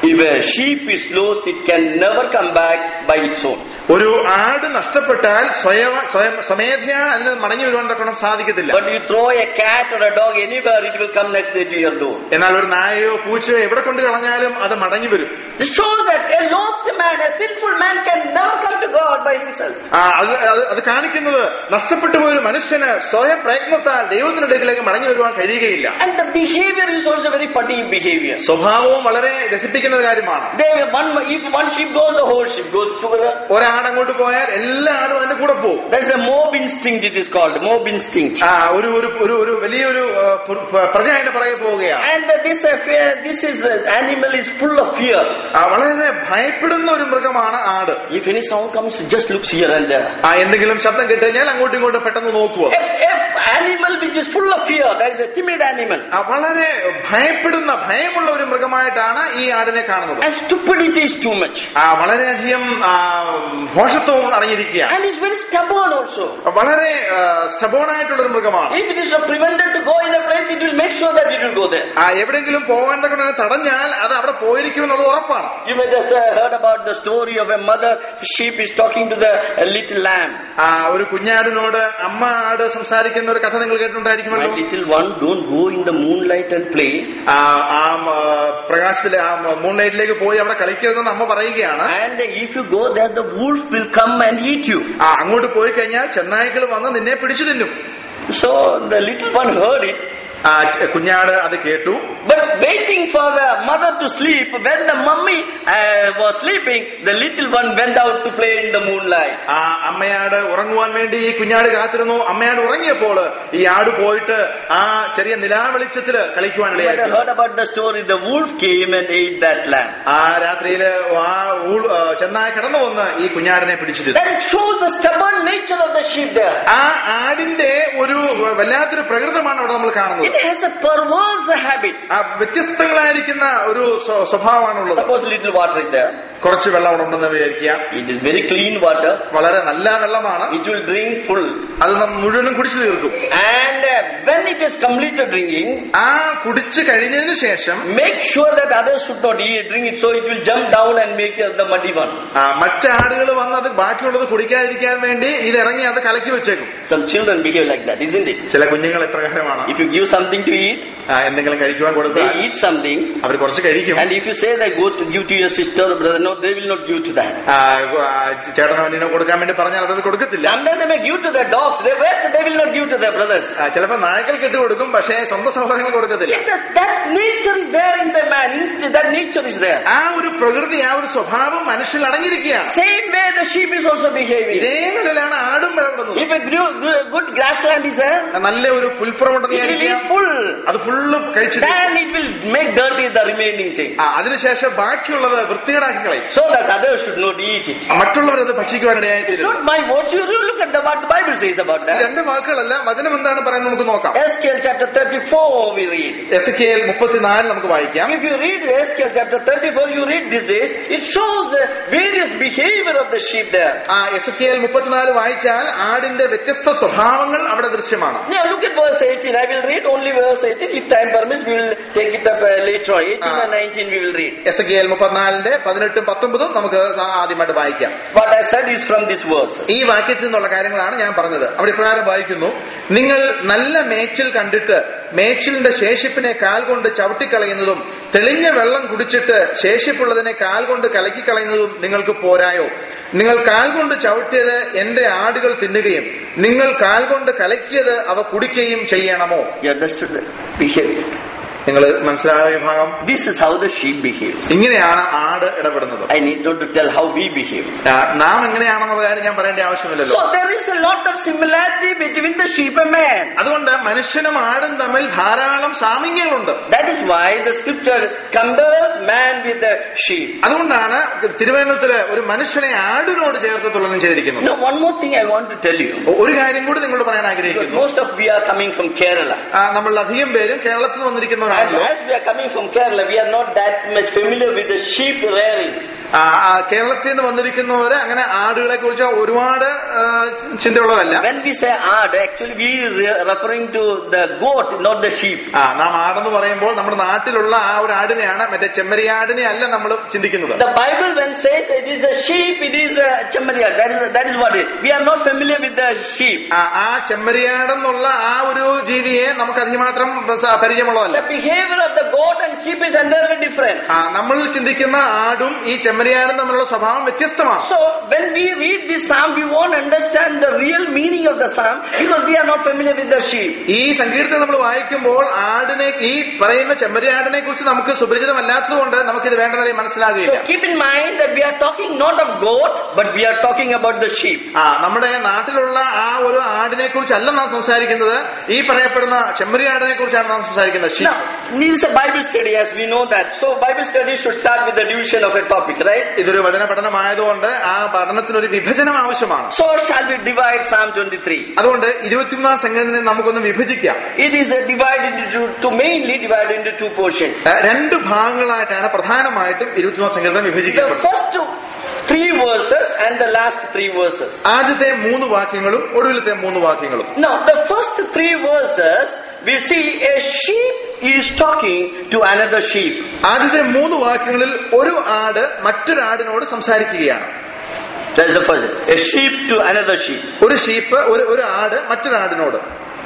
If a sheep is lost, it can never come back by its own. ഒരു ആട് നഷ്ടപ്പെട്ടാൽ സ്വയം സ്വയം സ്വമേധയാ അതിന് മടങ്ങി വരുവാൻ തക്കണം സാധിക്കത്തില്ല But you throw a cat or a dog anywhere, it will come next day to your door. എന്നാൽ ഒരു നായയോ പൂച്ചയോ എവിടെ കൊണ്ട് കളഞ്ഞാലും അത് മടങ്ങി വരും This shows that a lost man, a sinful man can never come to God by himself. ആ, അത് അത് അത് കാണിക്കുന്നത് നഷ്ടപ്പെട്ടു പോയ ഒരു മനുഷ്യന് സ്വയം പ്രയത്നത്താൽ ദൈവത്തിന്റെ അടുക്കിലേക്ക് മടങ്ങി വരുവാൻ കഴിയുകയില്ല And the behavior is also very funny behavior. സ്വഭാവവും വളരെ രസിപ്പിക്കുന്ന ഒരു കാര്യമാണ് They, one, if one sheep goes, the whole sheep goes together. ഒരാട് അങ്ങോട്ട് പോയാൽ എല്ലാ ആടും അതിന്റെ കൂടെ പോകും That's the mob instinct it is called, mob instinct. ആ ഒരു ഒരു ഒരു ഒരു വലിയൊരു ആ, പ്ര- പ്ര- പ്രജ അതിന്റെ പുറകെ പോവുകയാണ് And uh, this affair, this is uh, animal is full of fear. ആ, വളരെ ഭയപ്പെടുന്ന ഒരു മൃഗമാണ് ആട് If any sound comes, it just looks here and there. ആ എന്തെങ്കിലും ശബ്ദം കേട്ട് കഴിഞ്ഞാൽ അങ്ങോട്ടും ഇങ്ങോട്ടും പെട്ടെന്ന് നോക്കുക A, a animal which is full of fear, that is a timid animal. ആ, വളരെ ഭയപ്പെടുന്ന ഭയമുള്ള ഒരു മൃഗമായിട്ടാണ് ഈ ആടിനെ കാണുന്നത് And stupidity is too much. ആ വളരെയധികം ആ, ഭോഷത്വവും അടങ്ങിയിരിക്കുകയാണ് And it's very stubborn also. വളരെ സ്റ്റബോൺ ആയിട്ടുള്ള ഒരു മൃഗമാണ് If it is not prevented to go in a place, it will make sure that it will go there. ആ എവിടെയെങ്കിലും പോകാൻ തന്നെ തടഞ്ഞാൽ അത് അവിടെ പോയിരിക്കും എന്നുള്ളത് ഉറപ്പാണ് You may just uh, heard about the story of a mother sheep is talking to the uh, little lamb. ആ ഒരു കുഞ്ഞാടിനോട് അമ്മ ആട് സംസാരിക്കുന്ന ഒരു കഥ നിങ്ങൾ My കേട്ടിട്ടുണ്ടായിരിക്കുമല്ലോ little one, don't go in the moonlight and play. ആ ആ ആ, പ്രകാശത്തിലെ ആ മൂൺ ലൈറ്റിലേക്ക് പോയി അവിടെ കളിക്കരുതെന്ന് അമ്മ പറയുകയാണ് And if you go there, the wolf will come and eat you. ആ അങ്ങോട്ട് പോയി കഴിഞ്ഞാൽ ചെന്നായ്ക്കൾ വന്ന് നിന്നെ പിടിച്ചു തിന്നും So the little one heard it. ആ ച- കുഞ്ഞാട് അത് കേട്ടു But waiting for the mother to sleep, when the mummy uh, was sleeping, the little one went out to play in the moonlight. ആ അമ്മയാട് ഉറങ്ങുവാൻ വേണ്ടി ഈ കുഞ്ഞാട് കാത്തിരുന്നു അമ്മയാട് ഉറങ്ങിയപ്പോൾ ഈ ആട് പോയിട്ട് ആ ചെറിയ നിലാവെളിച്ചത്തില് You might have കളിക്കുവാനിടയായി heard about the story. The wolf came and ate that lamb. ആ രാത്രിയില് ആ ഊൾ- ആ, ചെന്നായ കടന്നു വന്ന് ഈ കുഞ്ഞാടിനെ പിടിച്ചു തിന്നു That shows the stubborn nature of the sheep there. ആ ആടിന്റെ ഒരു വല്ലാത്തൊരു പ്രകൃതമാണ് അവിടെ നമ്മൾ കാണുന്നത് It has a perverse habit. ആ വ്യത്യസ്തങ്ങളായിരിക്കുന്ന ഒരു സ്വ- സ്വഭാവമാണുള്ളത് Suppose little water is there. കുറച്ച് വെള്ളം അവിടെ ഉണ്ടെന്ന് വിചാരിക്കുക It is very clean water. വളരെ നല്ല വെള്ളമാണ് It will drink full. അത് നം- മുഴുവനും കുടിച്ചു തീർക്കും And uh, when it is completed drinking, ആ കുടിച്ചു കഴിഞ്ഞതിന് ശേഷം make sure that others should not eat, drink it so it will jump down and make uh, the muddy one. ആ, മറ്റാടുകൾ വന്ന് അത് ബാക്കിയുള്ളത് കുടിക്കാതിരിക്കാൻ വേണ്ടി ഇത് ഇറങ്ങി അത് കലക്കി വെച്ചേക്കും Some children behave like that, isn't it? ചില കുഞ്ഞുങ്ങൾ എപ്രകാരമാണ് If you give something to eat, ആ, എന്തെങ്കിലും കഴിക്കുവാൻ കൊടുത്താൽ they eat something. അവർ കുറച്ച് കഴിക്കും And if you say that go to give to your sister or brother, no, they will not give to that. ആ, ആ, ചേട്ടനോ അനിയനോ കൊടുക്കാൻ വേണ്ടി പറഞ്ഞാൽ അവരത് കൊടുക്കത്തില്ല Sometimes they may give to their dogs, they, they will not give to their brothers. ആ, ചിലപ്പോ നായ്ക്കൾക്ക് ഇട്ട് കൊടുക്കും പക്ഷേ സ്വന്തം സഹോദരങ്ങൾ കൊടുക്കത്തില്ല See, that, that nature is there in the man, instinct, that nature is there. ആ ഒരു പ്രകൃതി ആ ഒരു സ്വഭാവം മനുഷ്യനിൽ അടങ്ങിയിരിക്കുകയാണ് Same way the sheep is also behaving. ഇതേ നിലയിലാണ് ആടും വളർന്നത് If a gru- gru- good grassland is there, നല്ല ഒരു പുൽപ്പുറമുണ്ടെന്ന് it will വിചാരിക്കാം be full. അത് ഫുള്ള് കഴിച്ചു Then it will make dirty the remaining thing. ആ, അതിനുശേഷം ബാക്കിയുള്ളത് വൃത്തികേടാക്കി കളയും So that others should not eat it. മറ്റുള്ളവർ അത് ഭക്ഷിക്കുവാനിടയായി It's തീരും not my words. You you look at the, what the Bible says about ഈ that. രണ്ട് വാക്കുകളല്ല വചനം എന്താണ് പറയുന്നത് നമുക്ക് നോക്കാം Ezekiel chapter 34 we read. S K L മുപ്പത്തിനാല് നമുക്ക് വായിക്കാം If you read Ezekiel chapter 34, you read these days, it shows the various behavior of the sheep there. ആ എസ് കെ എൽ മുപ്പത്തിനാല് വായിച്ചാൽ ആടിന്റെ വ്യത്യസ്ത സ്വഭാവങ്ങൾ അവിടെ ദൃശ്യമാണ് Now look at verse 18. I will read only verse 18. If time permits, we will take it up uh, later on. 18 Ah. and 19 we will read. S K L മുപ്പത്തിനാലിന്റെ പതിനെട്ടും പത്തൊമ്പതും നമുക്ക് ആദ്യമായിട്ട് വായിക്കാം What I said is from this verse. ഈ വാക്യത്തിൽ നിന്നുള്ള കാര്യങ്ങളാണ് ഞാൻ പറഞ്ഞത് അവിടെ ഇപ്രകാരം വായിക്കുന്നു നിങ്ങൾ നല്ല മേച്ചിൽ കണ്ടിട്ട് മേച്ചിലിന്റെ ശേഷിപ്പിനെ കാൽ കൊണ്ട് ചവിട്ടിക്കളയുന്നതും തെളിഞ്ഞ വെള്ളം കുടിച്ചിട്ട് ശേഷിപ്പുള്ളതിനെ കാൽ കൊണ്ട് കലക്കിക്കളയുന്നതും നിങ്ങൾക്ക് പോരായോ നിങ്ങൾ കാൽ കൊണ്ട് ചവിട്ടിയത് എന്റെ ആടുകൾ തിന്നുകയും നിങ്ങൾ കാൽ കൊണ്ട് കലക്കിയത് അവ കുടിക്കുകയും ചെയ്യണമോ You understood that? Behavior. നിങ്ങൾ മനസ്സിലായ വിഭാഗം This is how the sheep behaves. ഇങ്ങനെയാണ് ആട് ഇടപെടുന്നത് I need not to tell how we behave. ആ, നാം എങ്ങനെയാണെന്നുള്ള കാര്യം ഞാൻ പറയേണ്ട ആവശ്യമില്ലല്ലോ So there is a lot of similarity between the sheep and man. അതുകൊണ്ട് മനുഷ്യനും ആടും തമ്മിൽ ധാരാളം സാമ്യങ്ങളുണ്ട് That is why the scripture compares man with the sheep. അതുകൊണ്ടാണ് തിരുവനന്തപുരത്തില് ഒരു മനുഷ്യനെ ആടിനോട് ചേർത്ത് തുലനം ചെയ്തിരിക്കുന്നത് Now one more thing I want to tell you. ഒരു കാര്യം കൂടി നിങ്ങളോട് പറയാൻ Because ആഗ്രഹിക്കുന്നു most of we are coming from Kerala. ആ, നമ്മൾ അധികം പേരും കേരളത്തിൽ നിന്ന് And വന്നിരിക്കുന്നവരാണല്ലോ as we are coming from Kerala, we are not that much familiar with the sheep rearing. ആ, ആ, കേരളത്തിൽ നിന്ന് വന്നിരിക്കുന്നവര് അങ്ങനെ ആടുകളെ കുറിച്ച് ഒരുപാട് ആ, ചിന്തയുള്ളവരല്ല When we say aad, actually we re- referring to the goat, not the sheep. ആ നാം ആടെന്ന് പറയുമ്പോൾ നമ്മുടെ നാട്ടിലുള്ള ആ ഒരു ആടിനെയാണ് മറ്റേ ചെമ്മരിയാടിനെ അല്ല നമ്മൾ ചിന്തിക്കുന്നത് The Bible when says it is a sheep, it is a chamariya. That is that is what it is. We are not familiar with the sheep. ആ ആ ചെമ്മരിയാടെന്നുള്ള ആ ഒരു ജീവിയെ നമുക്ക് അധികമാത്രം സ- പരിചയമുള്ളതല്ല The behavior of the goat and sheep is entirely different. ആ നമ്മൾ ചിന്തിക്കുന്ന ആടും ഈ ചെമ്മരിയാടും തമ്മിലുള്ള സ്വഭാവം വ്യത്യസ്തമാണ് So when we read this psalm, we won't understand the real meaning of the psalm because we are not familiar with the sheep. ഈ സങ്കീർത്തനം നമ്മൾ വായിക്കുമ്പോൾ ആടിനെ ഈ പറയുന്ന ചെമ്മരിയാടിനെ കുറിച്ച് നമുക്ക് സുപരിചിതമല്ലാത്തതുകൊണ്ട് നമുക്കിത് വേണ്ട നിലയിൽ So മനസ്സിലാകുകയില്ല keep in mind that we are talking not of goat, but we are talking about the sheep. ആ നമ്മുടെ നാട്ടിലുള്ള ആ ഒരു ആടിനെ കുറിച്ചല്ല നാം സംസാരിക്കുന്നത് ഈ പറയപ്പെടുന്ന ചെമ്മരിയാടിനെ കുറിച്ചാണ് നാം സംസാരിക്കുന്നത് she Now, this is a Bible study as we know that. So Bible study should start with the division of a topic, right? ഇതൊരു വചന പഠനമായതുകൊണ്ട് ആ പഠനത്തിനൊരു വിഭജനം ആവശ്യമാണ് So shall we divide Psalm 23? അതുകൊണ്ട് ഇരുപത്തിമൂന്നാം സംഘത്തിനെ നമുക്കൊന്ന് വിഭജിക്കാം It is uh, divided into to mainly divided into two portions. ആ, രണ്ട് ഭാഗങ്ങളായിട്ടാണ് പ്രധാനമായിട്ടും ഇരുപത്തിമൂന്നാം സംഘത്തിനെ The വിഭജിക്കപ്പെടുന്നത് first two, three verses and the last three verses. ആദ്യത്തെ മൂന്ന് വാക്യങ്ങളും ഒടുവിലത്തെ മൂന്ന് വാക്യങ്ങളും Now, the first three verses, we see a sheep is talking to another sheep. ആദ്യത്തെ മൂന്ന് വാക്യങ്ങളിൽ ഒരു ആട് മറ്റൊരാടിനോട് സംസാരിക്കുകയാണ് That is the first. A sheep to another sheep. ഒരു ഷീപ്പ് ഒരു ഒരു ആട് മറ്റൊരാടിനോട്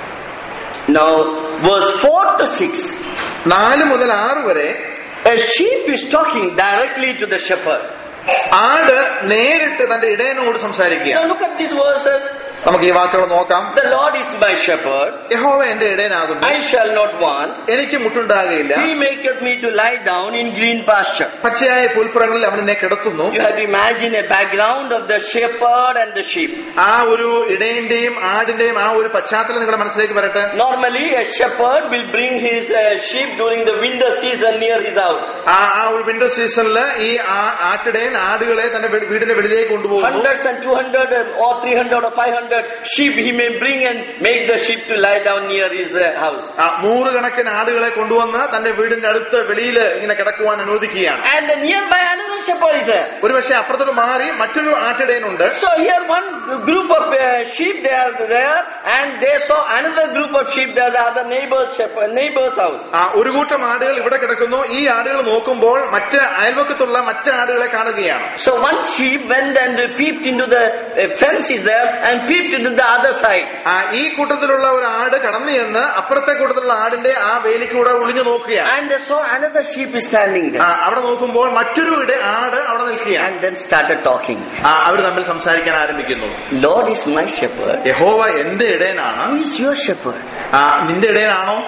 Now, verse 4 to 6. നാല് മുതൽ ആറ് വരെ A sheep is talking directly to the shepherd. ആട് നേരിട്ട് തന്റെ ഇടയനോട് സംസാരിക്കുകയാണ് Now, look at these verses. നമുക്ക് ഈ വാക്കുകൾ നോക്കാം The Lord is my shepherd. യഹോവ എന്റെ ഇടയനാകുന്നു I shall not want. എനിക്ക് മുട്ടുണ്ടാകുകയില്ല He maketh me to lie down in green pasture. പച്ചയായ പുൽപ്പുറങ്ങളിൽ അവൻ എന്നെ കിടത്തുന്നു You have to imagine a background of the shepherd and the sheep. ആ ഒരു ഇടയന്റെയും ആടിന്റെയും ആ ഒരു പശ്ചാത്തലം നിങ്ങളുടെ മനസ്സിലേക്ക് വരട്ടെ Normally, a shepherd will bring his uh, sheep during the winter season near his house. ആ ആ ഒരു വിന്റർ സീസണിൽ ഈ ആ- ആട്ടിടയൻ ആടുകളെ തന്റെ വീ- വീടിന്റെ വെളിയിലേക്ക് കൊണ്ടുപോകുന്നു Hundreds and two hundred or three hundred or five hundred sheep he may bring and make the sheep to lie down near his uh, house. ആ നൂറുകണക്കിന് ആടുകളെ കൊണ്ടുവന്ന് തന്റെ വീടിന്റെ അടുത്ത് വെളിയിൽ ഇങ്ങനെ കിടക്കുവാൻ അനുവദിക്കുകയാണ് And nearby another shepherd is there. ഒരുപക്ഷെ അപ്പുറത്തോട്ട് മാറി മറ്റൊരു ആട്ടിടയനുണ്ട് So here one group of uh, sheep they are there and they saw another group of sheep there the other neighbor's shepherd, neighbor's house. ആ ഒരു കൂട്ടം ആടുകൾ ഇവിടെ കിടക്കുന്നു ഈ ആടുകൾ നോക്കുമ്പോൾ മറ്റ് അയൽവക്കത്തുള്ള മറ്റ് ആടുകളെ കാണുകയാണ് So one sheep went and peeped into the uh, fence is there and peeped into the other side. ആ ഈ കൂട്ടത്തിലുള്ള ഒരു ആട് കടന്നു ചെന്ന് അപ്പുറത്തെ കൂട്ടത്തിലുള്ള ആടിന്റെ ആ വേലിക്കൂടെ ഒളിഞ്ഞു നോക്കുകയാണ് And they saw another sheep is standing ആ, there. അവിടെ നോക്കുമ്പോൾ മറ്റൊരു ഇട ആട് അവിടെ നിൽക്കുകയാണ് And then started talking. ആ അവർ തമ്മിൽ സംസാരിക്കാൻ ആരംഭിക്കുന്നു Lord is my shepherd. യഹോവ എന്റെ ഇടയനാണ് Who is your shepherd? ആ നിന്റെ ഇടയനാണോ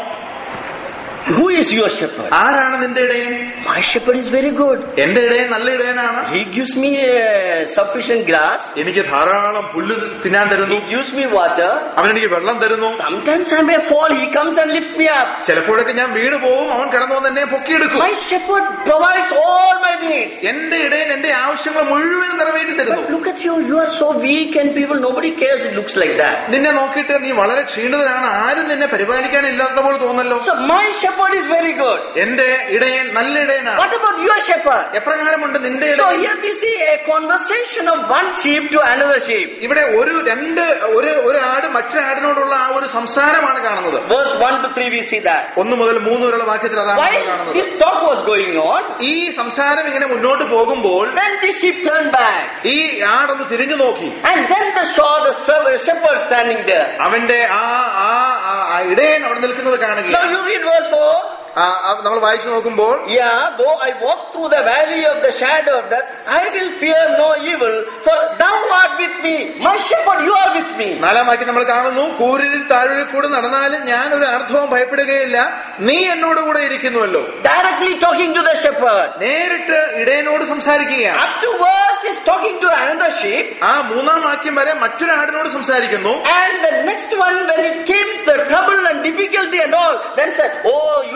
Who is your shepherd? ആരാണ് നിന്റെ ഇടയൻ My shepherd is very good. എന്റെ ഇടയൻ നല്ല ഇടയനാണ് He gives me uh, sufficient grass. എനിക്ക് ധാരാളം പുല്ല് തിന്നാൻ തരുന്നു He gives me water. അവൻ എനിക്ക് വെള്ളം തരുന്നു Sometimes I may fall. He comes and lifts me up. ചിലപ്പോഴൊക്കെ ഞാൻ വീണ് പോവും അവൻ കിടന്നു വന്ന് എന്നെ പൊക്കിയെടുക്കും My shepherd provides all my needs. എന്റെ ഇടയൻ എന്റെ ആവശ്യങ്ങൾ മുഴുവൻ നിറവേറ്റി തരുന്നു But look at you. You are so weak and people, nobody cares. It looks like that. നിന്നെ നോക്കിയിട്ട് നീ വളരെ ക്ഷീണിതനാണ് ആരും നിന്നെ പരിപാലിക്കാനില്ലാത്ത പോലെ തോന്നല്ലോ So my shepherd is very good. എന്റെ ഇടയൻ നല്ല ഇടയനാണ് What about your shepherd? എപ്രകാരമുണ്ട് നിന്റെ So ഇടയൻ here we see a conversation of one sheep to another sheep. ഇവിടെ ഒരു രണ്ട് ഒരു ഒരു ആട് മറ്റൊരു ആടിനോടുള്ള ആ ഒരു സംസാരമാണ് കാണുന്നത് Verse 1 to 3 we see that. ഒന്ന് മുതൽ മൂന്ന് വരെയുള്ള വാക്യത്തിൽ അതാണ് നമ്മൾ While കാണുന്നത് this talk was going on, ഈ സംസാരം ഇങ്ങനെ മുന്നോട്ട് പോകുമ്പോൾ then the sheep turned back. ഈ ആടൊന്ന് തിരിഞ്ഞു നോക്കി And then they saw the serv- shepherd standing there. അവന്റെ ആ ആ ആ- ആ ഇടയൻ അവിടെ നിൽക്കുന്നത് Now കാണുകയാണ് you read verse 4. ആ, ആ, നമ്മൾ വായിച്ചു നോക്കുമ്പോൾ Yeah, though I walk through the valley of the shadow of death, I will fear no evil, for thou art with me. My shepherd, you are with me. നാലാം വാക്യം നമ്മൾ കാണുന്നു കൂരിൽ താഴെ കൂടെ നടന്നാലും ഞാൻ ഒരു അർത്ഥവും ഭയപ്പെടുകയില്ല നീ എന്നോട് കൂടെ ഇരിക്കുന്നുവല്ലോ Directly talking to the shepherd. നേരിട്ട് ഇടയനോട് സംസാരിക്കുകയാണ് Up to verse is talking to another sheep. ആ മൂന്നാം വാക്യം വരെ മറ്റൊരു ആടിനോട് സംസാരിക്കുന്നു And the next one, when it came the trouble and difficulty and all, then said, Oh, you are with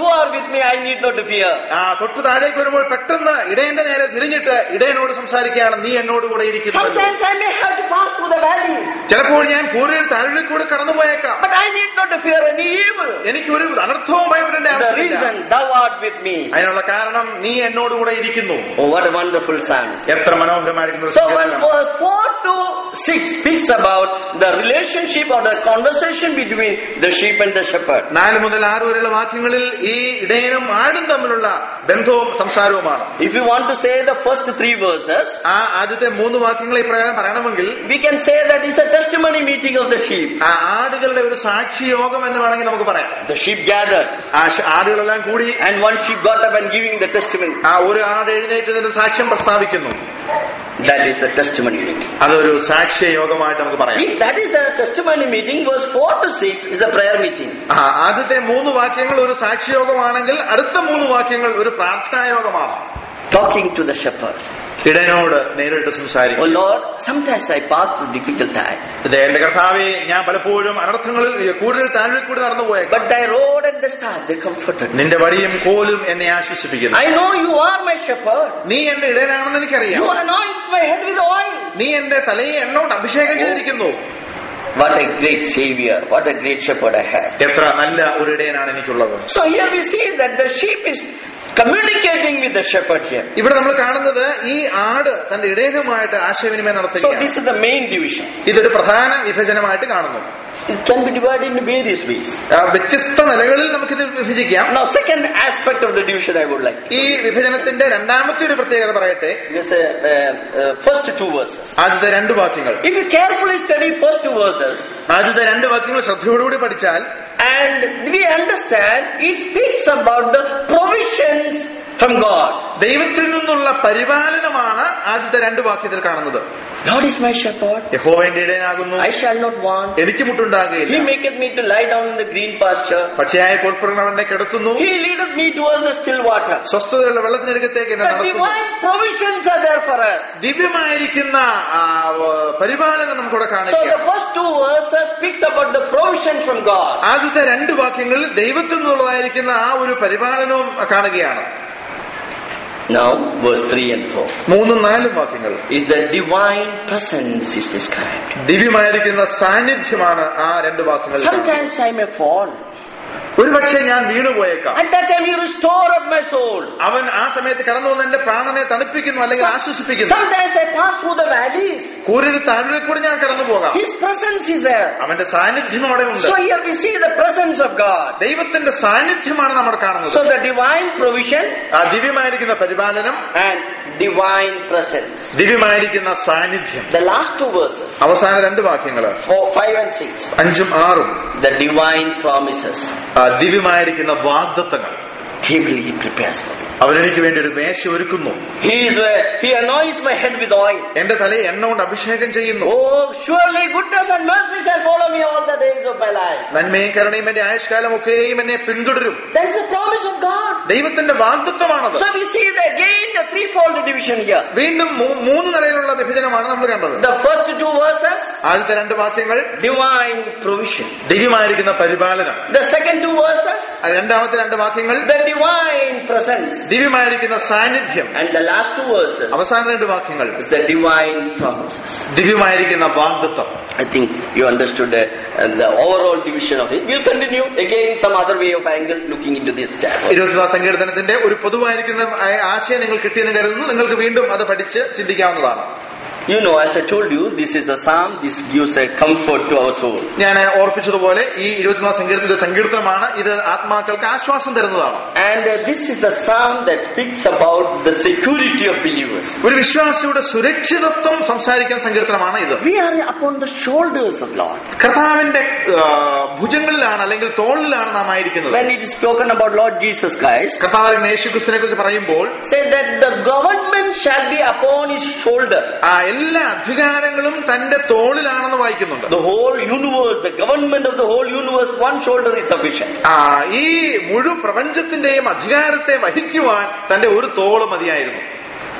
with me, I need not to fear. ആ തൊട്ട് താഴേക്ക് വരുമ്പോൾ പെട്ടെന്ന് ഇടയന്റെ നേരെ തിരിഞ്ഞിട്ട് ഇടയനോട് സംസാരിക്കുകയാണ് നീ എന്നോട് കൂടെ ഇരിക്കുന്നു Sometimes I may have to pass through the valleys, ചിലപ്പോൾ ഞാൻ കൂരിൽ താഴെ കൂടെ കടന്നുപോയേക്കാം but I need not to fear any evil. എനിക്കൊരു അനർത്ഥവും ഭയപ്പെടേണ്ട The ആവശ്യമില്ല reason thou art with me. അതിനുള്ള കാരണം നീ എന്നോട് കൂടെ ഇരിക്കുന്നു Oh, what a wonderful psalm. എത്ര മനോഹരമായിരിക്കുന്ന ഒരു So when സങ്കീർത്തനം. verse 4 to 6 speaks about the relationship or the conversation between the sheep and the shepherd. നാല് മുതൽ ആറ് വരെയുള്ള വാക്യങ്ങളിൽ ഈ ഇടയനും ആടും തമ്മിലുള്ള ബന്ധവും സംസാരവുമാണ് If you want to say the first three verses, ആ ആദ്യത്തെ മൂന്ന് വാക്യങ്ങളെ ഇപ്രകാരം പറയണമെങ്കിൽ we can say that it's a testimony meeting of the sheep. ആ ആടുകളുടെ ഒരു സാക്ഷി യോഗം എന്ന് വേണമെങ്കിൽ നമുക്ക് പറയാം The sheep gathered ആ ശ- ആടുകളെല്ലാം കൂടി and one sheep got up and giving the testimony. ആ ഒരു ആട് എഴുന്നേറ്റതിന്റെ സാക്ഷ്യം പ്രസ്താവിക്കുന്നു That is the testimony meeting. അതൊരു സാക്ഷ്യ യോഗമായിട്ട് നമുക്ക് പറയാം If that is the testimony meeting, verse 4 to 6 is the prayer meeting. ആ ആദ്യത്തെ മൂന്ന് വാക്യങ്ങൾ ഒരു സാക്ഷ്യയോഗമാണെങ്കിൽ അടുത്ത മൂന്ന് വാക്യങ്ങൾ ഒരു പ്രാർത്ഥനായോഗമാണ് Talking to the shepherd. ഇടനോട് നേരിട്ട് Oh സംസാരിക്കും Lord, sometimes I pass through difficult time, ഇത് എന്റെ കർത്താവെ ഞാൻ പലപ്പോഴും അനർത്ഥങ്ങളിൽ കൂടുതൽ താഴെ കൂടി നടന്നു പോയേക്കാം but thy rod and the staff, they comforted me. നിന്റെ വടിയും കോലും എന്നെ ആശ്വസിപ്പിക്കുന്നു I know you are my shepherd. നീ എന്റെ ഇടയനാണെന്ന് എനിക്കറിയാം You anoint my head with oil. നീ എന്റെ തലയെ എന്നോട് അഭിഷേകം ചെയ്തിരിക്കുന്നു What a great savior. What a great shepherd I have. എത്ര നല്ല ഒരു ഇടയനാണ് എനിക്കുള്ളത് So here we see that the sheep is communicating with the shepherd here. ഇവിടെ നമ്മൾ കാണുന്നത് ഈ ആട് തന്റെ ഇടയനുമായിട്ട് ആശയവിനിമയം So നടത്തുകയാണ് this is the main division. ഇതൊരു പ്രധാന വിഭജനമായിട്ട് കാണുന്നു It can be divided into various ways. ആ, വ്യത്യസ്ത നിലകളിൽ നമുക്കിത് വിഭജിക്കാം Now second aspect of the division I would like. ഈ വിഭജനത്തിന്റെ രണ്ടാമത്തെ ഒരു പ്രത്യേകത പറയട്ടെ Because uh, uh, uh, first two verses. ആദ്യത്തെ രണ്ട് വാക്യങ്ങൾ If you carefully study first two verses ആദ്യത്തെ രണ്ട് വാക്യങ്ങൾ ശ്രദ്ധയോടുകൂടി പഠിച്ചാൽ and we understand it speaks about the provisions from God. ദൈവത്തിൽ നിന്നുള്ള പരിപാലനമാണ് ആദ്യത്തെ രണ്ട് വാക്യത്തിൽ കാണുന്നത് Lord is my shepherd. യഹോവന്റെ ഇടയനാകുന്നു I shall not want. എനിക്ക് മുട്ടുണ്ടാകുകയില്ല He maketh me to lie down in the green pasture. പച്ചയായ പുൽപ്പുറങ്ങൾ അവനെ കിടത്തുന്നു He leadeth me towards the still water. സ്വസ്ഥതയുള്ള വെള്ളത്തിനടുക്കത്തേക്ക് എന്നെ The നടത്തുന്നു divine provisions are there for us. ദിവ്യമായിരിക്കുന്ന ആ, വ- പരിപാലനം നമുക്കിവിടെ So കാണിക്കാം the first two verses speaks about the provision from God. ആദ്യത്തെ രണ്ട് വാക്യങ്ങളിൽ ദൈവത്തിൽ നിന്നുള്ളതായിരിക്കുന്ന ആ ഒരു പരിപാലനവും കാണുകയാണ് Now, verse 3 and 4 മൂന്നും നാലും വാക്യങ്ങൾ is the divine presence is described. ദിവ്യമായിരിക്കുന്ന സാന്നിധ്യമാണ് ആ രണ്ട് വാക്യങ്ങൾ കാണുന്നത്. Sometimes I may fall. ഒരുപക്ഷെ ഞാൻ വീണുപോയേക്കാം At that time, you restore up my soul. അവൻ ആ സമയത്ത് കടന്നു വന്ന് എന്റെ പ്രാണനെ തണുപ്പിക്കുന്നു അല്ലെങ്കിൽ ആശ്വസിപ്പിക്കുന്നു Sometimes I pass through the valleys. കൂരിന് താഴെ കൂടി ഞാൻ കടന്നു പോകാം His presence is there. അവന്റെ സാന്നിധ്യം അവിടെ ഉണ്ട് So here we see the presence of God. ദൈവത്തിന്റെ സാന്നിധ്യമാണ് നമ്മൾ കാണുന്നത് So the divine provision ആ ദിവ്യമായിരിക്കുന്ന പരിപാലനം and divine presence. ദിവ്യമായിരിക്കുന്ന സാന്നിധ്യം The last two verses, അവസാന രണ്ട് വാക്യങ്ങള് four, five and six, അഞ്ചും ആറും the divine promises. ആ, ദിവ്യമായിരിക്കുന്ന വാഗ്ദത്തങ്ങൾ Table he prepares for me. അവനെനിക്ക് വേണ്ടി ഒരു മേശ ഒരുക്കുന്നു He is uh, he anoints my head with oil. എന്റെ തലയെ എണ്ണ കൊണ്ട് അഭിഷേകം ചെയ്യുന്നു Oh, surely goodness and mercy shall follow me all the days of my life. നന്മയും കരുണയും എന്റെ ആയുഷ്കാലം ഒക്കെയും എന്നെ പിന്തുടരും That is the promise of God. ദൈവത്തിന്റെ വാഗ്ദത്വമാണത് So we see that again the threefold division here. വീണ്ടും മൂ- മൂന്ന് നിലയിലുള്ള വിഭജനമാണ് നമ്മൾ കണ്ടത് The first two verses, ആദ്യത്തെ രണ്ട് വാക്യങ്ങൾ divine provision. ദിവ്യമായിരിക്കുന്ന പരിപാലനം The second two verses, ആ രണ്ടാമത്തെ രണ്ട് വാക്യങ്ങൾ the divine presence. ദിവ്യമായിരിക്കുന്ന സാന്നിധ്യം And the last two verses അവസാന രണ്ട് വാക്യങ്ങൾ is the divine promises. ദിവ്യമായിരിക്കുന്ന വാഗ്ദത്വം I think you understood the, uh, the overall division of it. We'll continue again some other way of angle looking into this chapter. ഇരുപത്തിനാ സങ്കീർത്തനത്തിന്റെ ഒരു പൊതുവായിരിക്കുന്ന ആ- ആശയം നിങ്ങൾ കിട്ടിയെന്ന് കരുതുന്നു നിങ്ങൾക്ക് വീണ്ടും അത് പഠിച്ച് ചിന്തിക്കാവുന്നതാണ് You know, as I told you, this is a psalm. This gives a comfort to our soul. ഞാൻ ഓർപ്പിച്ചതുപോലെ ഈ ഇരുപത്തിനാല് സങ്കീർത്തന ഇത് സങ്കീർത്തനമാണ് ഇത് ആത്മാക്കൾക്ക് ആശ്വാസം തരുന്നതാണ് And uh, this is the psalm that speaks about the security of believers. ഒരു വിശ്വാസിയുടെ സുരക്ഷിതത്വം സംസാരിക്കുന്ന സങ്കീർത്തനമാണ് ഇത് We are upon the shoulders of Lord. കർത്താവിന്റെ ആ, ഭുജങ്ങളിലാണ് അല്ലെങ്കിൽ തോളിലാണ് നാം ആയിരിക്കുന്നത് When it is spoken about Lord Jesus Christ, കർത്താവിനെ യേശുക്രിസ്തുവിനെ കുറിച്ച് പറയുമ്പോൾ say that the government shall be upon his shoulder. ആ എല്ലാ അധികാരങ്ങളും തന്റെ തോളിലാണെന്ന് വായിക്കുന്നുണ്ട് The whole universe, the government of the whole universe, one shoulder is sufficient. ആ ഈ മുഴു പ്രപഞ്ചത്തിന്റെയും അധികാരത്തെ വഹിക്കുവാൻ തന്റെ ഒരു തോള് മതിയായിരുന്നു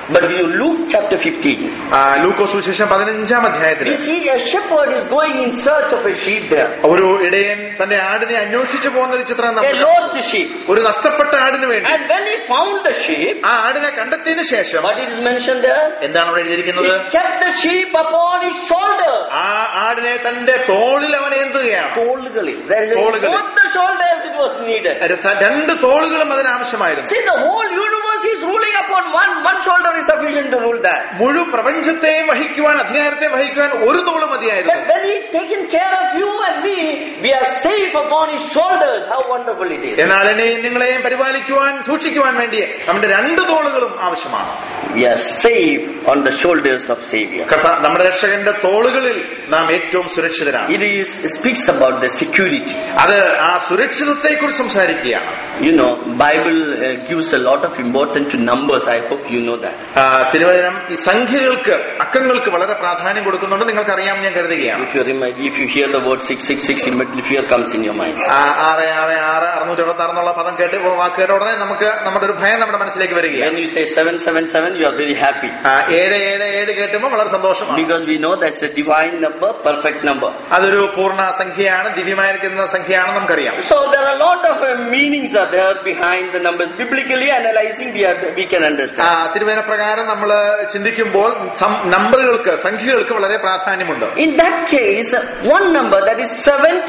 But you Luke chapter 15. ആ, ലൂക്കോസ് സുവിശേഷം പതിനഞ്ചാം അധ്യായത്തിൽ We see a shepherd is going in search of a sheep there. ഒരു ഇടയൻ തന്റെ ആടിനെ അന്വേഷിച്ചു പോകുന്ന ഒരു ചിത്രം A നമ്മൾ lost sheep. ഒരു നഷ്ടപ്പെട്ട ആടിന് വേണ്ടി And when he found the sheep, ആ ആടിനെ കണ്ടെത്തിയതിനു ശേഷം what it is mentioned there? എന്താണ് അവിടെ എഴുതിയിരിക്കുന്നത് He kept the sheep upon his shoulders. ആ ആടിനെ തന്റെ തോളിൽ അവൻ ഏന്തുകയാണ് തോളുകളിൽ. There is a, തോളുകളിൽ. both the shoulders it was needed. ഒരു ത- രണ്ട് തോളുകളും അതിനാവശ്യമായിരുന്നു See, the whole universe is ruling upon one. One shoulder is sufficient to rule that. മുഴു പ്രപഞ്ചത്തെയും വഹിക്കുവാൻ അധികാരത്തെ വഹിക്കുവാൻ ഒരു തോള് മതിയായിരുന്നു But when he taken care of you and me, we are safe upon his shoulders. How wonderful it is. എന്നാൽ എന്നെയും നിങ്ങളെയും പരിപാലിക്കുവാൻ സൂക്ഷിക്കുവാൻ വേണ്ടി നമ്മുടെ രണ്ട് തോളുകളും ആവശ്യമാണ് We are safe on the shoulders of Savior. കർത്ത- നമ്മുടെ രക്ഷകന്റെ തോളുകളിൽ നാം ഏറ്റവും സുരക്ഷിതരാണ് It is it speaks about the security. അത് ആ സുരക്ഷിതത്തെ കുറിച്ച് സംസാരിക്കുകയാണ് You know, Bible uh, gives a lot of importance to numbers. I hope you know that. ആ, തിരുവചനം ഈ സംഖ്യകൾക്ക് അക്കങ്ങൾക്ക് വളരെ പ്രാധാന്യം കൊടുക്കുന്നുണ്ട് നിങ്ങൾക്കറിയാം ഞാൻ കരുതുകയാണ് If you remember, if you hear the word six six six, immediately fear comes in your mind. ആ, ആറ് ആറ് ആറ് അറുന്നൂറ്റി എഴുപത്തി ആറ് എന്നുള്ള പദം കേട്ട് വാക്ക് കേട്ട ഉടനെ നമുക്ക് നമ്മുടെ ഒരു ഭയം നമ്മുടെ മനസ്സിലേക്ക് വരികയാണ് When you say seven seven seven, you are very happy ആ, ഏഴ് ഏഴ് ഏഴ് കേട്ടുമ്പോൾ വളരെ സന്തോഷമാണ് because we know that's a divine number, perfect number. അതൊരു പൂർണ്ണ സംഖ്യയാണ് ദിവ്യമായിരിക്കുന്ന സംഖ്യയാണ് നമുക്കറിയാം So there are a lot of uh, meanings are there behind the numbers. Biblically analyzing, we, are, we can ആ, understand. തിരുവേന പ്രകാരം നമ്മൾ ചിന്തിക്കുമ്പോൾ സം- നമ്പറുകൾക്ക് സംഖ്യകൾക്ക് വളരെ പ്രാധാന്യമുണ്ട് In that case, one number that is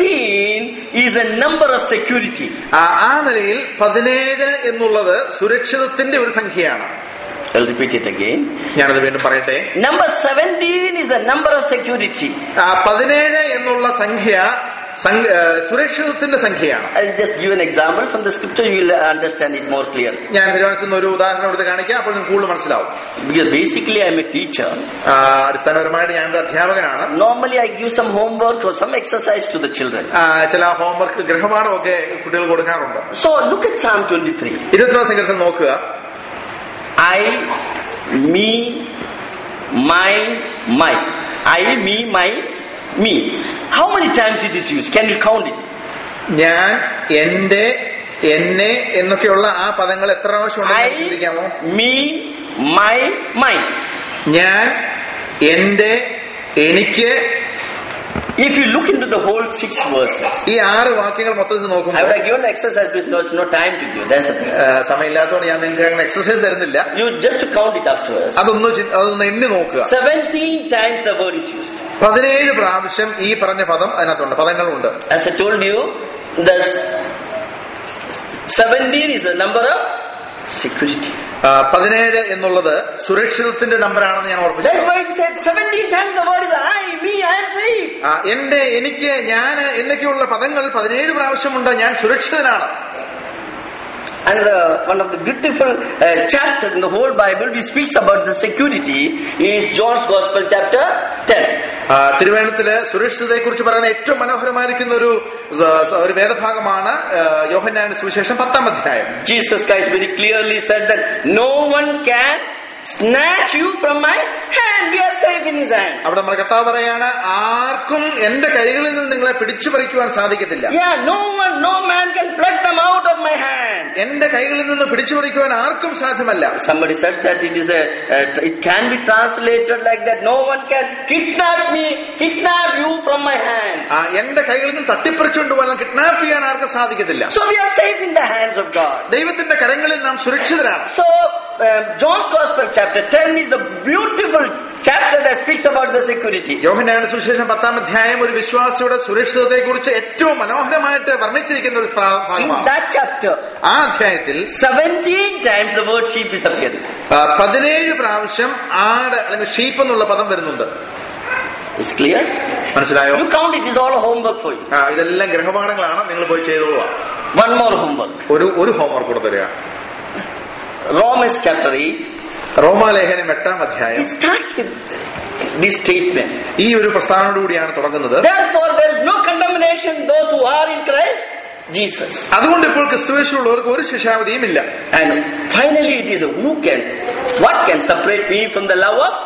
17 is a number of security. ആ ആ നിലയിൽ പതിനേഴ് എന്നുള്ളത് സുരക്ഷിതത്തിന്റെ ഒരു സംഖ്യയാണ് I'll repeat it again. ഞാനത് വീണ്ടും പറയട്ടെ Number 17 is a number of security. ആ, പതിനേഴ് എന്നുള്ള സംഖ്യ സം- ആ, സുരക്ഷിതത്തിന്റെ സംഖ്യയാണ് I'll just give an example from the scripture, you will understand it more clearly. ഞാൻ തിരുവനന്തപുരത്ത് ഒരു ഉദാഹരണം എടുത്ത് കാണിക്കാം അപ്പോൾ നിങ്ങൾക്ക് കൂടുതൽ മനസ്സിലാവും Because basically I'm a teacher. ആ, അടിസ്ഥാനപരമായിട്ട് ഞാനൊരു അധ്യാപകനാണ് Normally I give some homework or some exercise to the children. ആ, ചില ഹോംവർക്ക് ഗൃഹപാഠമൊക്കെ കുട്ടികൾ കൊടുക്കാറുണ്ട് So look at Psalm 23. ഇരുപത്തിനാല് സംഘത്തിൽ നോക്കുക I, me, my, my. I, me, my, me. How many times it is used? Can you count it? ഞാൻ എന്റെ എന്നെ എന്നൊക്കെയുള്ള ആ പദങ്ങൾ എത്ര പ്രാവശ്യം ഉണ്ടെന്ന് I, ചിന്തിക്കാമോ me, my, mine. ഞാൻ എന്റെ എനിക്ക് If you look into the whole six verses, ഈ ആറ് വാക്യങ്ങൾ മൊത്തത്തിൽ I നോക്കുമ്പോൾ would have given the exercise because there's no time to give. That's the thing. ആ, സമയമില്ലാത്തതുകൊണ്ട് ഞാൻ നിങ്ങൾക്ക് അങ്ങനെ എക്സസൈസ് തരുന്നില്ല You just to count it afterwards. അതൊന്ന് ചി- അതൊന്ന് എണ്ണി നോക്കുക 17 times the word is used. പതിനേഴ് പ്രാവശ്യം ഈ പറഞ്ഞ പദം അതിനകത്തുണ്ട് പദങ്ങളുണ്ട് As I told you, the 17 is a number of security. ആ, പതിനേഴ് എന്നുള്ളത് സുരക്ഷിതത്തിന്റെ നമ്പറാണെന്ന് ഞാൻ ഓർപ്പിച്ചു That's why it said 17 times the word is I, me, I am safe. ആ, എന്റെ എനിക്ക് ഞാൻ എന്നൊക്കെയുള്ള പദങ്ങൾ പതിനേഴ് പ്രാവശ്യമുണ്ട് ഞാൻ സുരക്ഷിതനാണ് And uh, one of the beautiful uh, chapters in the whole Bible which speaks about the security is John's Gospel chapter 10. ആ, തിരുവേണത്തില് സുരക്ഷിതത്തെ കുറിച്ച് പറയുന്ന ഏറ്റവും മനോഹരമായിരിക്കുന്ന ഒരു സ- സ- ഒരു വേദഭാഗമാണ് ആ, യോഹന്നാന്റെ സുവിശേഷം പത്താം അധ്യായം Jesus Christ very clearly said that no one can snatch you from my hand. We are safe in his hand. അവിടെ നമ്മുടെ കർത്താവ് പറയാണ് ആർക്കും എന്റെ കൈകളിൽ നിന്ന് നിങ്ങളെ പിടിച്ചു പറിക്കുവാൻ സാധിക്കത്തില്ല Yeah, no one, no man can pluck them out of my hand. എന്റെ കൈകളിൽ നിന്ന് പിടിച്ചു പറിക്കുവാൻ ആർക്കും സാധ്യമല്ല Somebody said that it is a, uh, it can be translated like that. No one can kidnap me, kidnap you from my hand. ആ, എന്റെ കൈകളിൽ നിന്ന് തട്ടിപ്പറിച്ചുകൊണ്ട് പോകാൻ കിഡ്നാപ്പ് ചെയ്യാൻ ആർക്കും സാധിക്കത്തില്ല So we are safe in the hands of God. ദൈവത്തിന്റെ കരങ്ങളിൽ നാം സുരക്ഷിതരാണ് So um, John's Gospel chapter 10 is the beautiful chapter that speaks about the security. യോഹന്നാന്റെ സുവിശേഷം പത്താം അധ്യായം ഒരു വിശ്വാസിയുടെ സുരക്ഷിതത്തെ കുറിച്ച് ഏറ്റവും മനോഹരമായിട്ട് വർണ്ണിച്ചിരിക്കുന്ന ഒരു പ്രാ- In ഭാഗമാണ് that chapter, ആ അധ്യായത്തിൽ 17 times the word sheep is appearing. ആ, പതിനേഴ് പ്രാവശ്യം ആട് അല്ലെങ്കിൽ ഷീപ്പ് എന്നുള്ള പദം വരുന്നുണ്ട് It's clear? മനസ്സിലായോ You count it is all homework for you. ആ, ഇതെല്ലാം ഗൃഹപാഠങ്ങളാണ് നിങ്ങൾ പോയി ചെയ്തോളുക One more homework. ഒരു ഒരു ഹോംവർക്ക് കൂടെ തരിക Romans chapter 8. റോമാലേഖനം എട്ടാം അധ്യായം It starts with this statement. ഈ ഒരു പ്രസ്താവനയോടുകൂടിയാണ് തുടങ്ങുന്നത് Therefore, there is no condemnation those who are in Christ Jesus. അതുകൊണ്ട് ഇപ്പോൾ ക്രിസ്തുവേശുള്ളവർക്ക് ഒരു ശിക്ഷാവധിയും ഇല്ല And finally, it is who can, what can separate me from the love of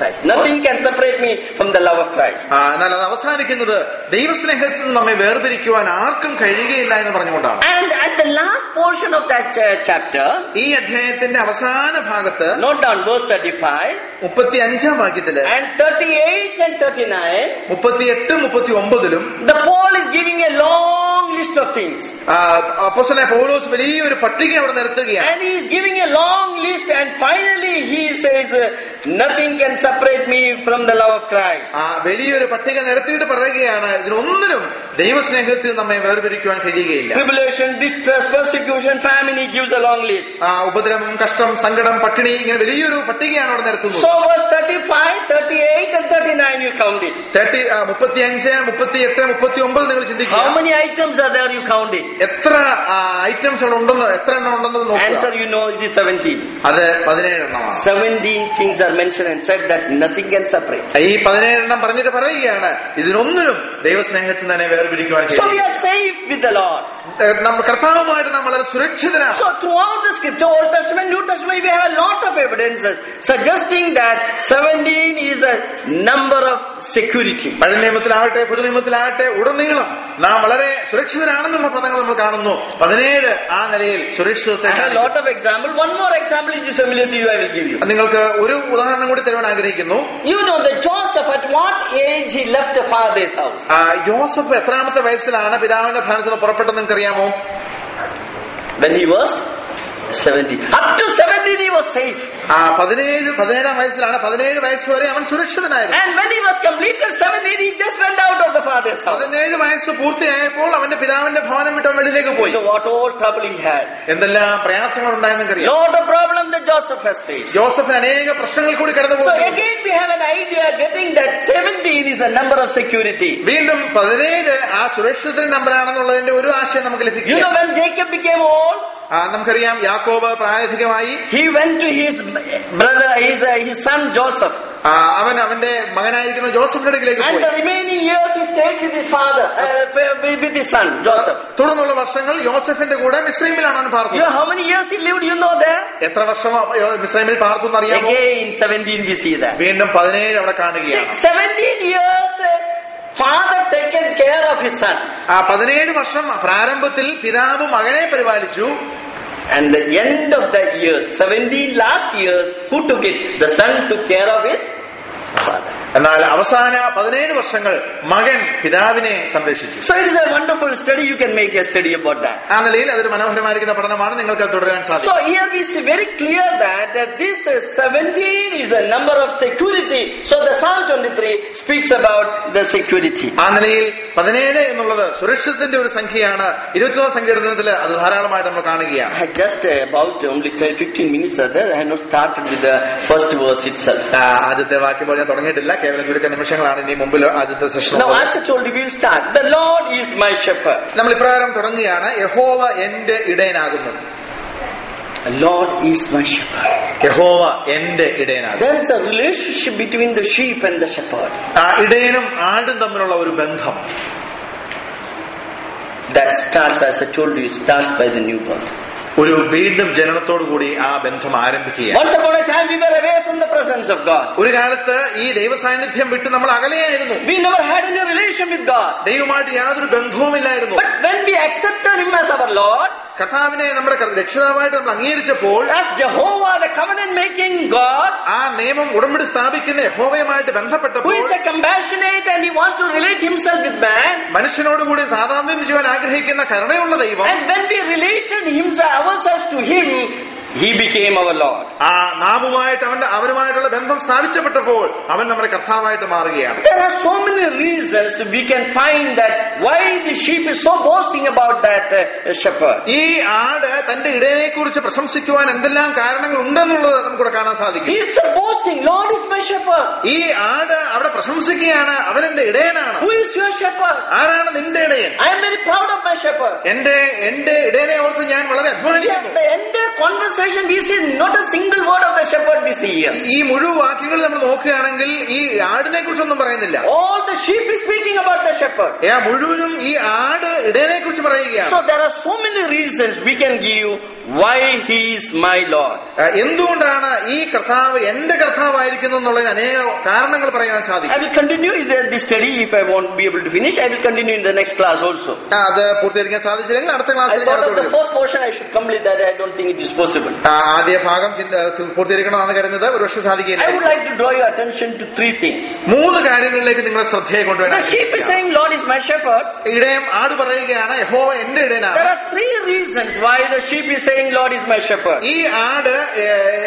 Christ. Nothing can separate me from the love of Christ. ആ, എന്നാൽ അത് അവസാനിക്കുന്നത് ദൈവസ്നേഹത്തിൽ നിന്ന് നമ്മെ വേർപിരിക്കുവാൻ ആർക്കും കഴിയുകയില്ല എന്ന് പറഞ്ഞുകൊണ്ടാണ് And at the last portion of that uh, chapter, ഈ അധ്യായത്തിന്റെ അവസാന ഭാഗത്ത് note down verse 35 മുപ്പത്തി അഞ്ചാം വാക്യത്തില് and 38 and 39, മുപ്പത്തി എട്ട് മുപ്പത്തി ഒമ്പതിലും the Paul is giving a long list of things. അപ്പോസലെ പൗലോസ് വലിയൊരു പട്ടിക അവിടെ നിരത്തുകയാണ് And he is giving a long list and finally he says, uh, nothing can separate me from the love of Christ. ആ വലിയൊരു പട്ടിക നിരത്തിയിട്ട് പറയുകയാണ് ഇതിനൊന്നിനും ദൈവസ്നേഹത്തിൽ നമ്മെ വേർപിരിക്കുവാൻ കഴിയുകയില്ല Tribulation, distress, persecution, famine, he gives a long list. ആ ഉപദ്രവം കഷ്ടം സങ്കടം പട്ടിണി ഇങ്ങനെ വലിയൊരു പട്ടികയാണ് അവിടെ നിരത്തുന്നത് So verse 35, 38 and 39 you count it. Thirty മുപ്പത്തി അഞ്ച് മുപ്പത്തി എട്ട് മുപ്പത്തി ഒമ്പത് നിങ്ങൾ ചിന്തിക്കുക How many items are there you count it? എത്ര ഐറ്റംസ് അവിടെ ഉണ്ടെന്ന് എത്ര എണ്ണം ഉണ്ടെന്ന് Answer നോക്കുക you know it is 17. അത് പതിനേഴ് എണ്ണമാണ് 17 things are mentioned and said that nothing can separate. ഈ പതിനേഴ് എണ്ണം പറഞ്ഞിട്ട് പറയുകയാണ് ഇതിനൊന്നിനും ദൈവസ്നേഹത്തിൽ തന്നെ വേർപിരിക്കുവാൻ So we കഴിയും are safe with the Lord. നമ്മൾ കർത്താവുമായിട്ട് നാം വളരെ സുരക്ഷിതരാണ് So throughout the scripture, Old Testament, New Testament, we have a lot of evidences suggesting that 17 is a number of security. പഴയ നിയമത്തിലാവട്ടെ പുതു നിയമത്തിലാകട്ടെ ഉടനീളം നാം വളരെ സുരക്ഷിതരാണെന്നുള്ള പദങ്ങൾ നമ്മൾ കാണുന്നു പതിനേഴ് ആ നിലയിൽ സുരക്ഷിതത്തെ I have a lot of examples. One more example which is familiar to you, I will give you. നിങ്ങൾക്ക് ഒരു ഉദാഹരണം കൂടി തരുവാൻ ആഗ്രഹിക്കുന്നു You know that Joseph, at what age he left the father's house? ആ, യോസഫ് എത്രാമത്തെ വയസ്സിലാണ് പിതാവിന്റെ ഭവനത്തിൽ നിന്ന് പുറപ്പെട്ടത് നിങ്ങൾക്ക് അറിയാമോ When he was 17. Up to 17 he was safe. ആ പതിനേഴ് പതിനേഴാം വയസ്സിലാണ് പതിനേഴ് വയസ്സ് വരെ അവൻ സുരക്ഷിതനായിരുന്നു And when he was completed 17, he just went out of the father's house. പതിനേഴ് വയസ്സ് പൂർത്തിയായപ്പോൾ അവന്റെ പിതാവിന്റെ ഭവനം വിട്ട് അവൻ വെളിയിലേക്ക് You പോയി know what all trouble he had. എന്തെല്ലാം പ്രയാസങ്ങൾ ഉണ്ടായെന്ന് അറിയാം Lot of problem that Joseph has faced. ജോസഫിന് അനേക പ്രശ്നങ്ങൾ കൂടി കടന്നു So പോയി again we have an idea getting that 17 is a number of security. വീണ്ടും പതിനേഴ് ആ സുരക്ഷിത നമ്പറാണെന്നുള്ളതിന്റെ ഒരു ആശയം നമുക്ക് You ലഭിക്കും know when Jacob became old, ആ, നമുക്കറിയാം യാക്കോബ് പ്രായധികമായി he went to his brother, his, uh, his son Joseph. ആ, അവൻ അവന്റെ മകനായിരിക്കുന്ന ജോസഫിന്റെ അടുക്കിലേക്ക് And പോയി the remaining years he stayed with his father, uh, with his son Joseph. തുടർന്നുള്ള വർഷങ്ങൾ യോസഫിന്റെ കൂടെ മിശ്രീമിലാണ് അവൻ You know പാർത്തത് how many years he lived, you know there? എത്ര വർഷം യോ- മിശ്രൈമിൽ പാർത്തു എന്നറിയാമോ Again 17 we see that. വീണ്ടും പതിനേഴ് അവിടെ കാണുകയാണ് Six, 17 years uh, father taken care of his son. ആ പതിനേഴ് വർഷം പ്രാരംഭത്തിൽ പിതാവ് മകനെ പരിപാലിച്ചു And the end of that year, 17 last years, who took it? The son took care of his father. എന്നാൽ അവസാന പതിനേഴ് വർഷങ്ങൾ മകൻ പിതാവിനെ സംരക്ഷിച്ചു So it is a wonderful study. You can make a study about that. ആ നിലയിൽ അതൊരു മനോഹരമായിരിക്കുന്ന പഠനമാണ് നിങ്ങൾക്ക് അത് തുടരാൻ So സാധിക്കും here we see very clear that, that this uh, 17 is a number of security. So the Psalm 23 speaks about the security. ആ നിലയിൽ പതിനേഴ് എന്നുള്ളത് സുരക്ഷിതത്തിന്റെ ഒരു സംഖ്യയാണ് ഇരുപത്തിമൂന്ന് സങ്കീർത്തനത്തിൽ അത് ധാരാളമായിട്ട് നമ്മൾ കാണുകയാണ് I had just uh, about only 15 minutes are there. I had not started with the first verse itself. ആ, ആദ്യത്തെ വാക്യം പോലെ ഞാൻ തുടങ്ങിയിട്ടില്ല കേവലം ചുരുക്ക നിമിഷങ്ങളാണ് ഇനി മുമ്പിൽ ആദ്യത്തെ session Now as I told you, we'll start. The Lord is my shepherd. നമ്മൾ ഇപ്രകാരം തുടങ്ങുകയാണ് യഹോവ എന്റെ ഇടയനാകുന്നു The Lord is my shepherd. യഹോവ എന്റെ ഇടയനാകുന്നു There is a relationship between the sheep and the shepherd. ആ ഇടയനും ആടും തമ്മിലുള്ള ഒരു ബന്ധം That starts, as I told you, starts by the new birth. ഒരു വീണ്ടും ജനനത്തോടു കൂടി ആ ബന്ധം ആരംഭിക്കുകയാണ് Once upon a time, we were away from the presence of God. ഒരു കാലത്ത് ഈ ദൈവ സാന്നിധ്യം വിട്ട് നമ്മൾ അകലെയായിരുന്നു We never had any relation with God. ദൈവമായിട്ട് യാതൊരു ബന്ധവുമില്ലായിരുന്നു But when we accepted Him as our Lord, കർത്താവിനെ നമ്മുടെ ക- രക്ഷിതാവായിട്ട് നമ്മൾ അംഗീകരിച്ചപ്പോൾ as Jehovah, the covenant making God, ആ നിയമം ഉടമ്പടി സ്ഥാപിക്കുന്ന യഹോവയുമായിട്ട് who ബന്ധപ്പെട്ടപ്പോൾ is a compassionate and He wants to relate Himself with man, മനുഷ്യനോടുകൂടി താതാത്മ്യം ചെയ്യുവാൻ ആഗ്രഹിക്കുന്ന കരുണയുള്ള ദൈവം and when we related himself, ourselves to Him, He became our Lord. ആ നാമുമായിട്ട് അവന്റെ അവനുമായിട്ടുള്ള ബന്ധം സ്ഥാപിച്ചപ്പെട്ടപ്പോൾ അവൻ നമ്മുടെ കർത്താവായിട്ട് മാറുകയാണ് There are so many reasons we can find that why the sheep is so boasting about that uh, shepherd. ഈ ആട് തന്റെ ഇടയനെ കുറിച്ച് പ്രശംസിക്കുവാൻ എന്തെല്ലാം കാരണങ്ങൾ ഉണ്ടെന്നുള്ളത് നമുക്കിവിടെ കാണാൻ സാധിക്കും It's a boasting. Lord is my shepherd. ഈ ആട് അവിടെ പ്രശംസിക്കുകയാണ് അവൻ എന്റെ ഇടയനാണ് Who is your shepherd? ആരാണ് നിന്റെ ഇടയൻ I am very proud of my shepherd. എന്റെ എന്റെ ഇടയനെ ഓർത്ത് ഞാൻ വളരെ Yes, അഭിമാനിക്കുന്നു the entire conversation, we see not a single word of the shepherd we see here. ഈ മുഴുവൻ വാക്യങ്ങൾ നമ്മൾ നോക്കുകയാണെങ്കിൽ ഈ ആടിനെ കുറിച്ചൊന്നും പറയുന്നില്ല All the sheep is speaking about the shepherd. ഏ, മുഴുവനും ഈ ആട് ഇടയനെ കുറിച്ച് പറയുകയാണ് So there are so many reasons we can give why he is my Lord. ആ, എന്തുകൊണ്ടാണ് ഈ കർത്താവ് എന്റെ കർത്താവായിരിക്കുന്നു എന്നുള്ളതിന് അനേക കാരണങ്ങൾ പറയാൻ I സാധിക്കും will continue in the- this study if I won't be able to finish. I will continue in the next class also. ആ, അത് പൂർത്തീകരിക്കാൻ സാധിച്ചില്ലെങ്കിൽ അടുത്ത I ക്ലാസ്സിൽ ഞാൻ thought of the തുടരും. first portion I should complete that. I don't think it is possible. ആ, ആദ്യ ഭാഗം ചിന്ത- പൂർത്തീകരിക്കണമെന്ന് കരുതുന്നത് ഒരുപക്ഷെ സാധിക്കില്ല I would like to draw your attention to three things. മൂന്ന് കാര്യങ്ങളിലേക്ക് നിങ്ങളെ ശ്രദ്ധയെ കൊണ്ടുവരാൻ The sheep is saying, Lord is my shepherd. ഇടയം ആട് പറയുകയാണ് യഹോവ എന്റെ ഇടയനാണ് There are three reasons why the sheep is saying, Lord is my shepherd. ഈ ആട് ഏ,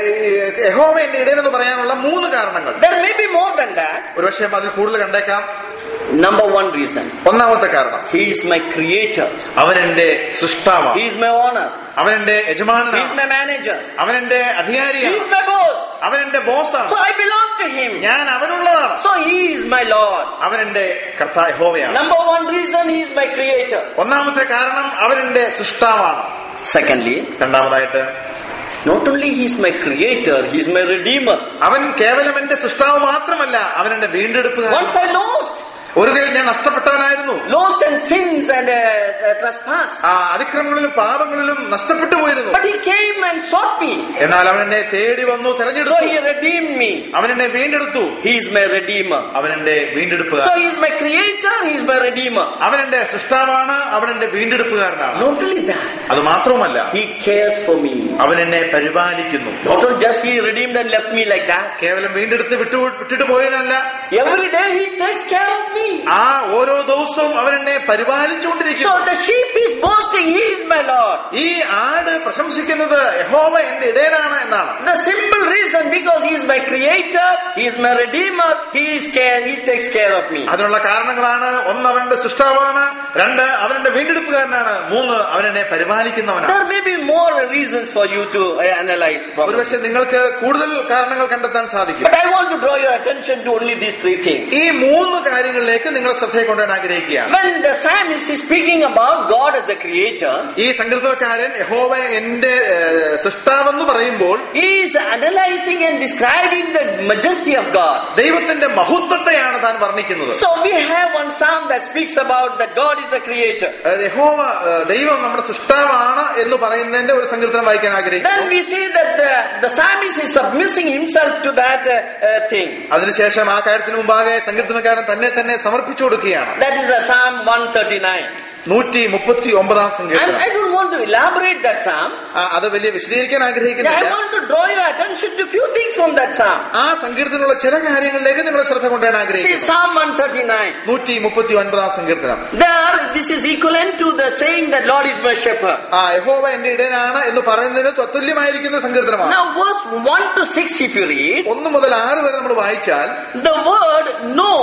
യഹോവ എന്റെ ഇടയൻ എന്ന് പറയാനുള്ള മൂന്ന് കാരണങ്ങൾ There may be more than that. ഒരുപക്ഷെ അതിൽ കൂടുതൽ കണ്ടേക്കാം Number one reason. ഒന്നാമത്തെ കാരണം He is my creator. അവൻ എന്റെ സൃഷ്ടാവാണ് He is my owner. അവൻ എന്റെ He is യജമാനനാണ് my manager. അവൻ എന്റെ He അധികാരിയാണ് is my boss. അവൻ എന്റെ ബോസാണ് So I belong to him. ഞാൻ അവനുള്ളതാണ് So he is my Lord. അവൻ എന്റെ കർത്താ യഹോവയാണ് Number one reason he is my creator. ഒന്നാമത്തെ കാരണം അവൻ എന്റെ സൃഷ്ടാവാണ് Secondly, രണ്ടാമതായിട്ട് not only he is my creator, he is my redeemer. അവൻ കേവലം എന്റെ സൃഷ്ടാവ് മാത്രമല്ല അവൻ എന്റെ വീണ്ടെടുപ്പുകാരൻ Once I lost, ഒരു കൈ ഞാൻ നഷ്ടപ്പെട്ടവനായിരുന്നു lost and sins and uh, uh, trespass. ആ അതിക്രമങ്ങളിലും പാപങ്ങളിലും നഷ്ടപ്പെട്ടു പോയിരുന്നു But he came and sought me. എന്നാൽ അവൻ എന്നെ തേടി വന്നു So തെരഞ്ഞെടുത്തു he redeemed me. അവൻ എന്നെ വീണ്ടെടുത്തു He is my redeemer. അവൻ എന്റെ So വീണ്ടെടുപ്പുകാരൻ he is my creator, he is my redeemer. അവൻ എന്റെ സൃഷ്ടാവാണ് അവൻ എന്റെ വീണ്ടെടുപ്പുകാരനാണ് Not only that, അത് മാത്രവുമല്ല he cares for me. അവൻ എന്നെ പരിപാലിക്കുന്നു Not only just he redeemed and left me like that. കേവലം വീണ്ടെടുത്ത് വിട്ടു വിട്ടിട്ട് പോയതല്ല Every day he takes care of me. ആ ഓരോ ദിവസവും അവൻ എന്നെ So പരിപാലിച്ചുകൊണ്ടിരിക്കുന്നു the sheep is boasting, he is my Lord. ഈ ആട് പ്രശംസിക്കുന്നത് യഹോവ എന്റെ ഇടയനാണ് എന്നാണ് The simple reason because he is my creator, he is my redeemer, he is care, he takes care of me. അതിനുള്ള കാരണങ്ങളാണ് ഒന്ന് അവന്റെ സൃഷ്ടാവാണ് രണ്ട് അവൻ എന്റെ വീണ്ടെടുപ്പുകാരനാണ് മൂന്ന് അവൻ എന്നെ പരിപാലിക്കുന്നവനാണ് There may be more reasons for you to uh, analyze. probably. ഒരുപക്ഷെ നിങ്ങൾക്ക് കൂടുതൽ കാരണങ്ങൾ കണ്ടെത്താൻ സാധിക്കും But I want to draw your attention to only these three things. ഈ മൂന്ന് കാര്യങ്ങളിലേക്ക് നിങ്ങളെ ശ്രദ്ധയെ കൊണ്ടുവരാൻ ആഗ്രഹിക്കുകയാണ് When the psalmist is speaking about God as the creator, ഈ സങ്കീർത്തനക്കാരൻ യഹോവ എന്റെ ഏഹ്, സൃഷ്ടാവെന്ന് പറയുമ്പോൾ he is analyzing and describing the majesty of God. ദൈവത്തിന്റെ മഹത്വത്തെയാണ് താൻ വർണ്ണിക്കുന്നത് So we have one psalm that speaks about that God is the creator. ഏഹ്, യഹോവ ഏഹ്, ദൈവം നമ്മുടെ സൃഷ്ടാവാണ് എന്ന് പറയുന്നതിന്റെ ഒരു സങ്കീർത്തനം വായിക്കാൻ Then ആഗ്രഹിക്കുന്നു we see that the, the psalmist is submitting himself to that uh, uh, thing. അതിനുശേഷം ആ കാര്യത്തിന് മുമ്പാകെ സങ്കീർത്തനക്കാരൻ തന്നെ തന്നെ സമർപ്പിച്ചു കൊടുക്കുകയാണ് That is the Psalm 139. നൂറ്റി മുപ്പത്തി ഒമ്പതാം And സങ്കീർത്തനം I don't want to elaborate that Psalm. ആ, അത് വലിയ വിശദീകരിക്കാൻ I ആഗ്രഹിക്കുന്നില്ല want to draw your attention to few things from that Psalm. ആ സങ്കീർത്തനമുള്ള ചില കാര്യങ്ങളിലേക്ക് നിങ്ങളെ ശ്രദ്ധ കൊണ്ടുവരാൻ See ആഗ്രഹിക്കുന്നു Psalm 139. നൂറ്റി മുപ്പത്തി ഒൻപതാം സങ്കീർത്തനം There, this is equivalent to the saying that Lord is my shepherd. ആ യഹോവ എന്റെ ഇടയനാണ് എന്ന് പറയുന്നതിന് തത്തുല്യമായിരിക്കുന്ന സങ്കീർത്തനമാണ് Now verse 1 to 6 if you read, ഒന്ന് മുതൽ ആറ് വരെ നമ്മൾ വായിച്ചാൽ the word know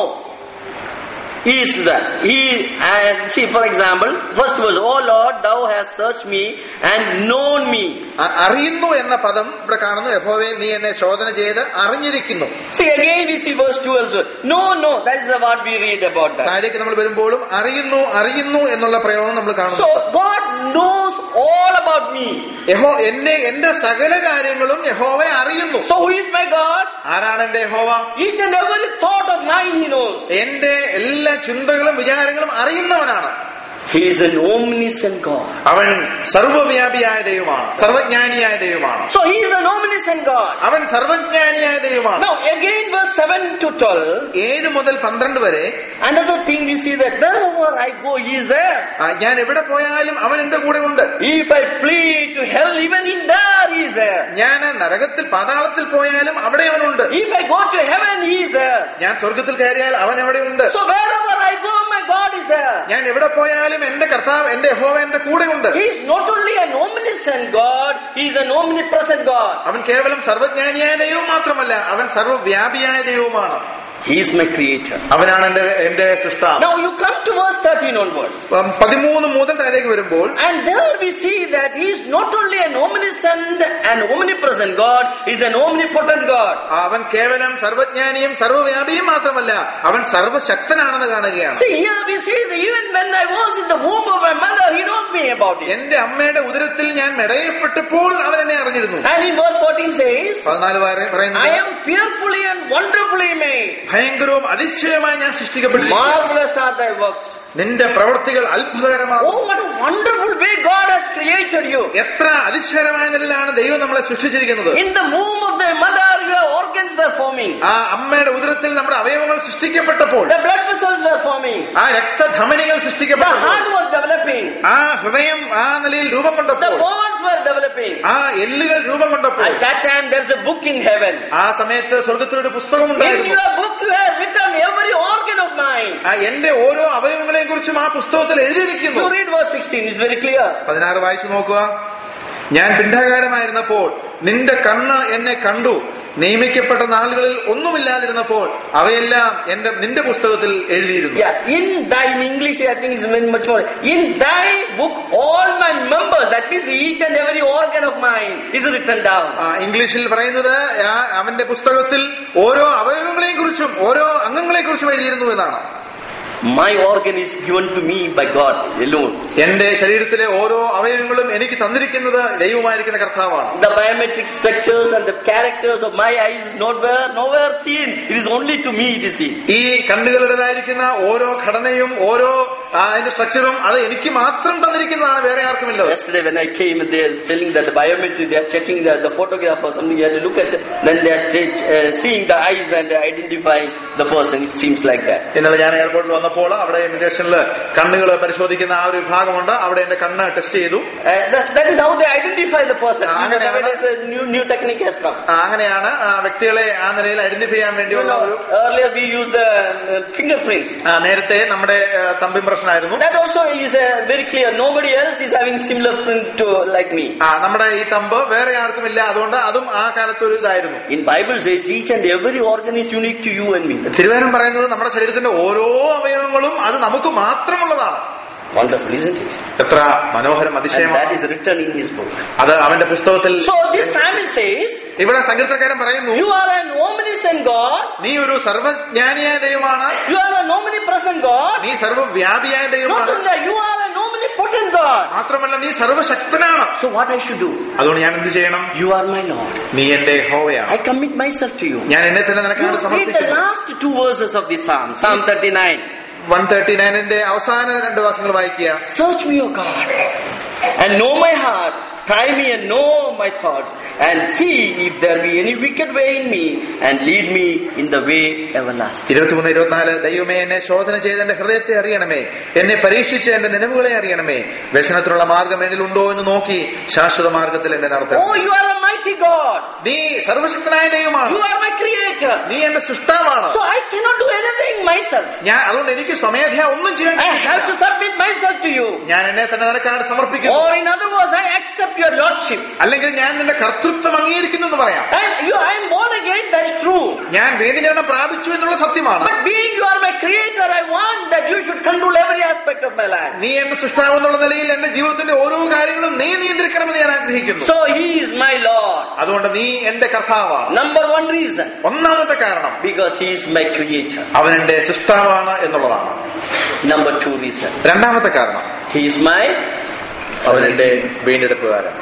is that he and see for example first was oh lord thou hast searched me and known me അ- അറിയുന്നു എന്ന പദം ഇവിടെ കാണുന്നു യഹോവെ നീ എന്നെ ശോധന ചെയ്ത് അറിഞ്ഞിരിക്കുന്നു see again we see verse 2 also no no that is the what we read about that താഴേക്ക് നമ്മൾ വരുമ്പോഴും അറിയുന്നു അറിയുന്നു എന്നുള്ള പ്രയോഗം നമ്മൾ കാണുന്നു so god knows all about me യഹോ എന്നെ എന്റെ സകല കാര്യങ്ങളും യഹോവെ അറിയുന്നു so who is my god ആരാണ് എന്റെ യഹോവ each and every thought of mine he knows എന്റെ എല്ലാ ചിന്തകളും വിചാരങ്ങളും അറിയുന്നവനാണ് he is an omniscient god അവൻ സർവവ്യാപിയായ ദൈവമാണ് സർവജ്ഞാനിയായ ദൈവമാണ് so he is an omniscient god അവൻ സർവജ്ഞാനിയായ ദൈവമാണ് now again verse 7 to 12 ഏഴ് മുതൽ പന്ത്രണ്ട് വരെ Another thing we see that wherever I go, He is there. ആ, ഞാൻ എവിടെ പോയാലും അവൻ എന്റെ കൂടെ ഉണ്ട് If I flee to hell, even in there He is there. ഞാൻ നരകത്തിൽ പാതാളത്തിൽ പോയാലും അവിടെ അവനുണ്ട് If I go to heaven, He is there. ഞാൻ സ്വർഗത്തിൽ കയറിയാൽ അവൻ എവിടെ ഉണ്ട് So wherever I go, my God is there. ഞാൻ എവിടെ പോയാലും എന്റെ കർത്താവ് എന്റെ യഹോവ എന്റെ കൂടെ ഉണ്ട് He is not only an omniscient God, He is an omnipresent God. അവൻ കേവലം സർവജ്ഞാനിയായ ദൈവം മാത്രമല്ല അവൻ സർവ്വവ്യാപിയായ ദൈവമാണ് He is my creator. അവനാണ് എന്റെ എന്റെ സൃഷ്ടാവ് Now you come to verse 13 onwards. ഉം, പതിമൂന്ന് മുതൽ താഴേക്ക് വരുമ്പോൾ And there we see that He is not only an omniscient and omnipresent God, He is an omnipotent God. അവൻ കേവലം സർവജ്ഞാനിയും സർവ്വവ്യാപിയും മാത്രമല്ല അവൻ സർവശക്തനാണെന്ന് കാണുകയാണ് See, here we see that even when I was in the womb of my mother, He knows me about it. എന്റെ അമ്മയുടെ ഉദരത്തിൽ ഞാൻ മെടയപ്പെട്ടപ്പോൾ അവൻ എന്നെ അറിഞ്ഞിരുന്നു And in verse 14 says, പതിനാല് I പറയുന്നത് am fearfully and wonderfully made. ഭയങ്കരവും അതിശയമായി ഞാൻ സൃഷ്ടിക്കപ്പെട്ടിരിക്കുന്നു Marvelous are thy works. നിന്റെ പ്രവൃത്തികൾ അത്ഭുതകരമാണ് Oh, what a wonderful way God has created you. എത്ര അതിശയകരമായ നിലയിലാണ് ദൈവം നമ്മളെ സൃഷ്ടിച്ചിരിക്കുന്നത് In the womb of the mother, your organs were forming. ആ അമ്മയുടെ ഉദരത്തിൽ നമ്മുടെ അവയവങ്ങൾ സൃഷ്ടിക്കപ്പെട്ടപ്പോൾ The blood vessels were forming. ആ രക്തധമനികൾ The സൃഷ്ടിക്കപ്പെട്ടപ്പോൾ heart was developing. ആ ഹൃദയം ആ നിലയിൽ രൂപം The കൊണ്ടപ്പോൾ bones were developing. ആ എല്ലുകൾ രൂപം കൊണ്ടപ്പോൾ At that time, there's a book in heaven. ആ സമയത്ത് സ്വർഗത്തിലൊരു പുസ്തകം In ഉണ്ടായിരുന്നു your book, you have written every organ of mine. ആ എന്റെ ഓരോ അവയവങ്ങളെയും കുറിച്ചും ആ പുസ്തകത്തിൽ എഴുതിയിരിക്കുന്നു You read verse 16, it's very clear. പതിനാറ് വായിച്ചു നോക്കുക ഞാൻ പിണ്ഡകാരമായിരുന്നപ്പോൾ നിന്റെ കണ്ണ് എന്നെ കണ്ടു നിയമിക്കപ്പെട്ട നാളുകളിൽ ഒന്നുമില്ലാതിരുന്നപ്പോൾ അവയെല്ലാം എന്റെ നിന്റെ പുസ്തകത്തിൽ എഴുതിയിരുന്നു Yeah, in thy, in English, I think it's very much more. In thy book, all my members, that means each and every organ of mine, is written down. ആ, ഇംഗ്ലീഷിൽ പറയുന്നത് ആ, അവന്റെ പുസ്തകത്തിൽ ഓരോ അവയവങ്ങളെയും കുറിച്ചും ഓരോ അംഗങ്ങളെ കുറിച്ചും എഴുതിയിരുന്നു എന്നാണ് My organ is given to me by God alone. എന്റെ ശരീരത്തിലെ ഓരോ അവയവങ്ങളും എനിക്ക് തന്നിരിക്കുന്നത് ദൈവമായിരിക്കുന്ന കർത്താവാണ് The biometric structures and the characters of my eyes is nowhere, nowhere seen. It is only to me it is seen. ഈ കണ്ണുകളുടേതായിരിക്കുന്ന ഓരോ ഘടനയും ഓരോ ആ, അതിന്റെ സ്ട്രക്ചറും അത് എനിക്ക് മാത്രം തന്നിരിക്കുന്നതാണ് വേറെ ആർക്കുമില്ല Yesterday when I came, they are telling that the biometric, they are checking the, the photograph or something, you have to look at it. Then they are uh, seeing the eyes and identifying the person. It seems like that. ഇന്നലെ ഞാൻ എയർപോർട്ടിൽ വന്നപ്പോൾ അവിടെ ഇമിഗ്രേഷനിൽ കണ്ണുകൾ പരിശോധിക്കുന്ന ആ ഒരു വിഭാഗമുണ്ട് അവിടെ എന്റെ കണ്ണ് ടെസ്റ്റ് ചെയ്തു Uh, that, that is how they identify the person. Ah, Because അങ്ങനെ nowadays a new, new technique has come. ആ, അങ്ങനെയാണ് ആ, വ്യക്തികളെ ആ നിലയിൽ ഐഡന്റിഫൈ ചെയ്യാൻ You വേണ്ടിയുള്ള know, ഒരു earlier we used the uh, fingerprints. ആ, നേരത്തെ നമ്മുടെ തമ്പ് ഇംപ്രഷൻ ആയിരുന്നു That also is uh, very clear. Nobody else is having similar print to like me. ആ നമ്മുടെ ഈ തമ്പ് വേറെ ആർക്കും ഇല്ല അതുകൊണ്ട് അതും ആ കാലത്ത് ഒരു ഇതായിരുന്നു In Bible says each and every organ is unique to you and me. തിരുവേനം പറയുന്നത് നമ്മുടെ ശരീരത്തിന്റെ ഓരോ അവയവങ്ങളും അത് നമുക്ക് മാത്രമുള്ളതാണ് Wonderful, isn't it? എത്ര മനോഹരം And that അതിശയമാണ് is written in his book. അത് അവന്റെ പുസ്തകത്തിൽ So this psalmist says, ഇവിടെ സങ്കീർത്തനക്കാരൻ പറയുന്നു You are an omniscient God. നീ ഒരു സർവജ്ഞാനിയായ ദൈവമാണ് You are an omnipresent God. നീ സർവവ്യാപിയായ Not ദൈവമാണ് only that, you are an omnipotent God. മാത്രമല്ല നീ സർവശക്തനാണ് So what I should do? അതുകൊണ്ട് ഞാൻ എന്ത് ചെയ്യണം You are my Lord. നീ എന്റെ ഹോവയാണ് I commit myself to you. ഞാൻ എന്നെ തന്നെ You നിനക്കാണ് read the സമർപ്പിക്കുന്നു last two verses of this psalm, Psalm 39. One thirty നയനിന്റെ അവസാന രണ്ട് വാക്യങ്ങൾ വായിക്കുക Search me, O God, and know my heart. Try me and know my thoughts, and see if there be any wicked way in me, and lead me in the way everlasting. ഇരുപത്തിമൂന്ന് ഇരുപത്തിനാല് ദൈവമേ എന്നെ ശോധന ചെയ്ത് എന്റെ ഹൃദയത്തെ അറിയണമേ എന്നെ പരീക്ഷിച്ച് എന്റെ നിലവുകളെ അറിയണമേ വ്യസനത്തിലുള്ള മാർഗം എന്നിലുണ്ടോ എന്ന് നോക്കി ശാശ്വത മാർഗത്തിൽ എന്നെ നടത്തണം Oh, you are a mighty God. നീ സർവശക്തനായ ദൈവമാണ് You are my creator. നീ എന്റെ സൃഷ്ടാവാണ് So I cannot do anything myself. ഞാൻ അതുകൊണ്ട് എനിക്ക് സ്വമേധയാ ഒന്നും ചെയ്യാൻ I have to കഴിയില്ല. submit myself to you. ഞാൻ എന്നെ തന്നെ നിനക്കാണ് സമർപ്പിക്കുന്നു Or in other words, I accept your lordship. അല്ലെങ്കിൽ ഞാൻ നിന്റെ കർത്തൃത്വം അംഗീകരിക്കുന്നു എന്ന് പറയാം And you, I am born again, that is true. ഞാൻ വീണ്ടുജനം പ്രാപിച്ചു എന്നുള്ള സത്യമാണ് But being you are my creator, I want that you should control every aspect of my life. നീ എന്റെ സൃഷ്ടാവ് എന്നുള്ള നിലയിൽ എന്റെ ജീവിതത്തിന്റെ ഓരോ കാര്യങ്ങളും നീ നിയന്ത്രിക്കണമെന്ന് ഞാൻ ആഗ്രഹിക്കുന്നു So he is my Lord. അതുകൊണ്ട് നീ എന്റെ കർത്താവാണ് Number one reason, ഒന്നാമത്തെ കാരണം because he is my creator. അവൻ എന്റെ സൃഷ്ടാവാണ് എന്നുള്ളതാണ് Number two reason, രണ്ടാമത്തെ കാരണം he is my അവൻ എന്റെ വീണ്ടെടുപ്പുകാരൻ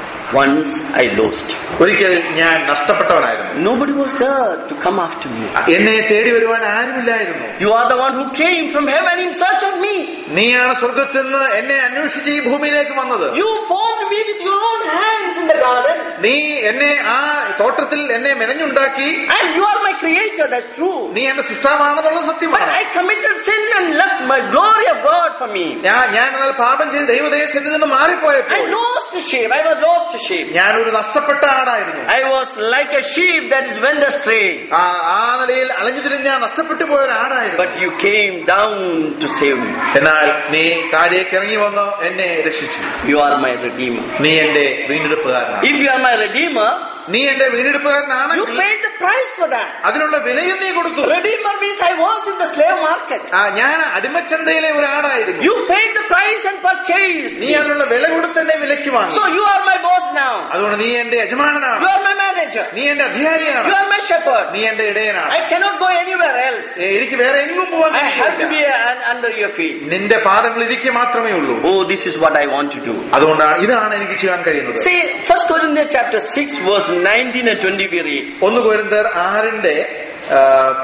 once I lost. ഒരിക്കൽ ഞാൻ നഷ്ടപ്പെട്ടവനായിരുന്നു Nobody was there to come after me. എന്നെ തേടി വരുവാൻ ആരുമില്ലായിരുന്നു You are the one who came from heaven in search of me. നീയാണ് സ്വർഗത്തിൽ നിന്ന് എന്നെ അന്വേഷിച്ച് ഈ ഭൂമിയിലേക്ക് വന്നത് You formed me with your own hands in the garden. നീ എന്നെ ആ തോട്ടത്തിൽ എന്നെ മെനഞ്ഞുണ്ടാക്കി And you are my creator, that's true. നീ എന്റെ സൃഷ്ടാവാണെന്നുള്ളത് But സത്യമാണ് I committed sin and left my glory of God for me. ഞാൻ ഞാൻ എന്നാൽ പാപം ചെയ്ത് ദൈവദേശത്തിൽ നിന്ന് മാറിപ്പോയപ്പോൾ I lost the sheep. I was lost the sheep. ഞാൻ ഒരു നഷ്ടപ്പെട്ട ആടായിരുന്നു I was like a sheep that is went astray. ആ ആ നിലയിൽ അലഞ്ഞു തിരിഞ്ഞ നഷ്ടപ്പെട്ടു പോയ ഒരു ആടായിരുന്നു But you came down to save me. എന്നാൽ നീ താഴേക്ക് ഇറങ്ങി വന്ന് എന്നെ രക്ഷിച്ചു You are my redeemer. നീ എന്റെ വീണ്ടെടുപ്പുകാരനാണ് If you are my redeemer, നീ എന്റെ You വീണ്ടെടുപ്പുകാരനാണെങ്കിൽ paid the price for that. അതിനുള്ള വിലയും നീ കൊടുത്തു Redeemer means I was in the slave market. ആ, ഞാൻ അടിമച്ചന്തയിലെ ഒരാടായിരുന്നു You paid the price and purchased. നീ അതിനുള്ള വില കൊടുത്ത് എന്നെ വിലയ്ക്ക് വാങ്ങി So you are my boss now. അതുകൊണ്ട് നീ എന്റെ യജമാനനാണ് You are my manager. നീ എന്റെ അധികാരിയാണ് You are my shepherd. നീ എന്റെ ഇടയനാണ് I cannot go anywhere else. ഏ, എനിക്ക് വേറെ എങ്ങും പോവാൻ I have to കഴിയില്ല. be uh, under your feet. നിന്റെ പാദങ്ങൾ ഇരിക്കുക മാത്രമേ ഉള്ളൂ Oh, this is what I want to do. അതുകൊണ്ടാണ് ഇതാണ് എനിക്ക് ചെയ്യാൻ കഴിയുന്നത് See, First Corinthians chapter 6 verse 19 and 20 we read. ഒന്ന് കോരിന്തർ ആറിന്റെ ആ,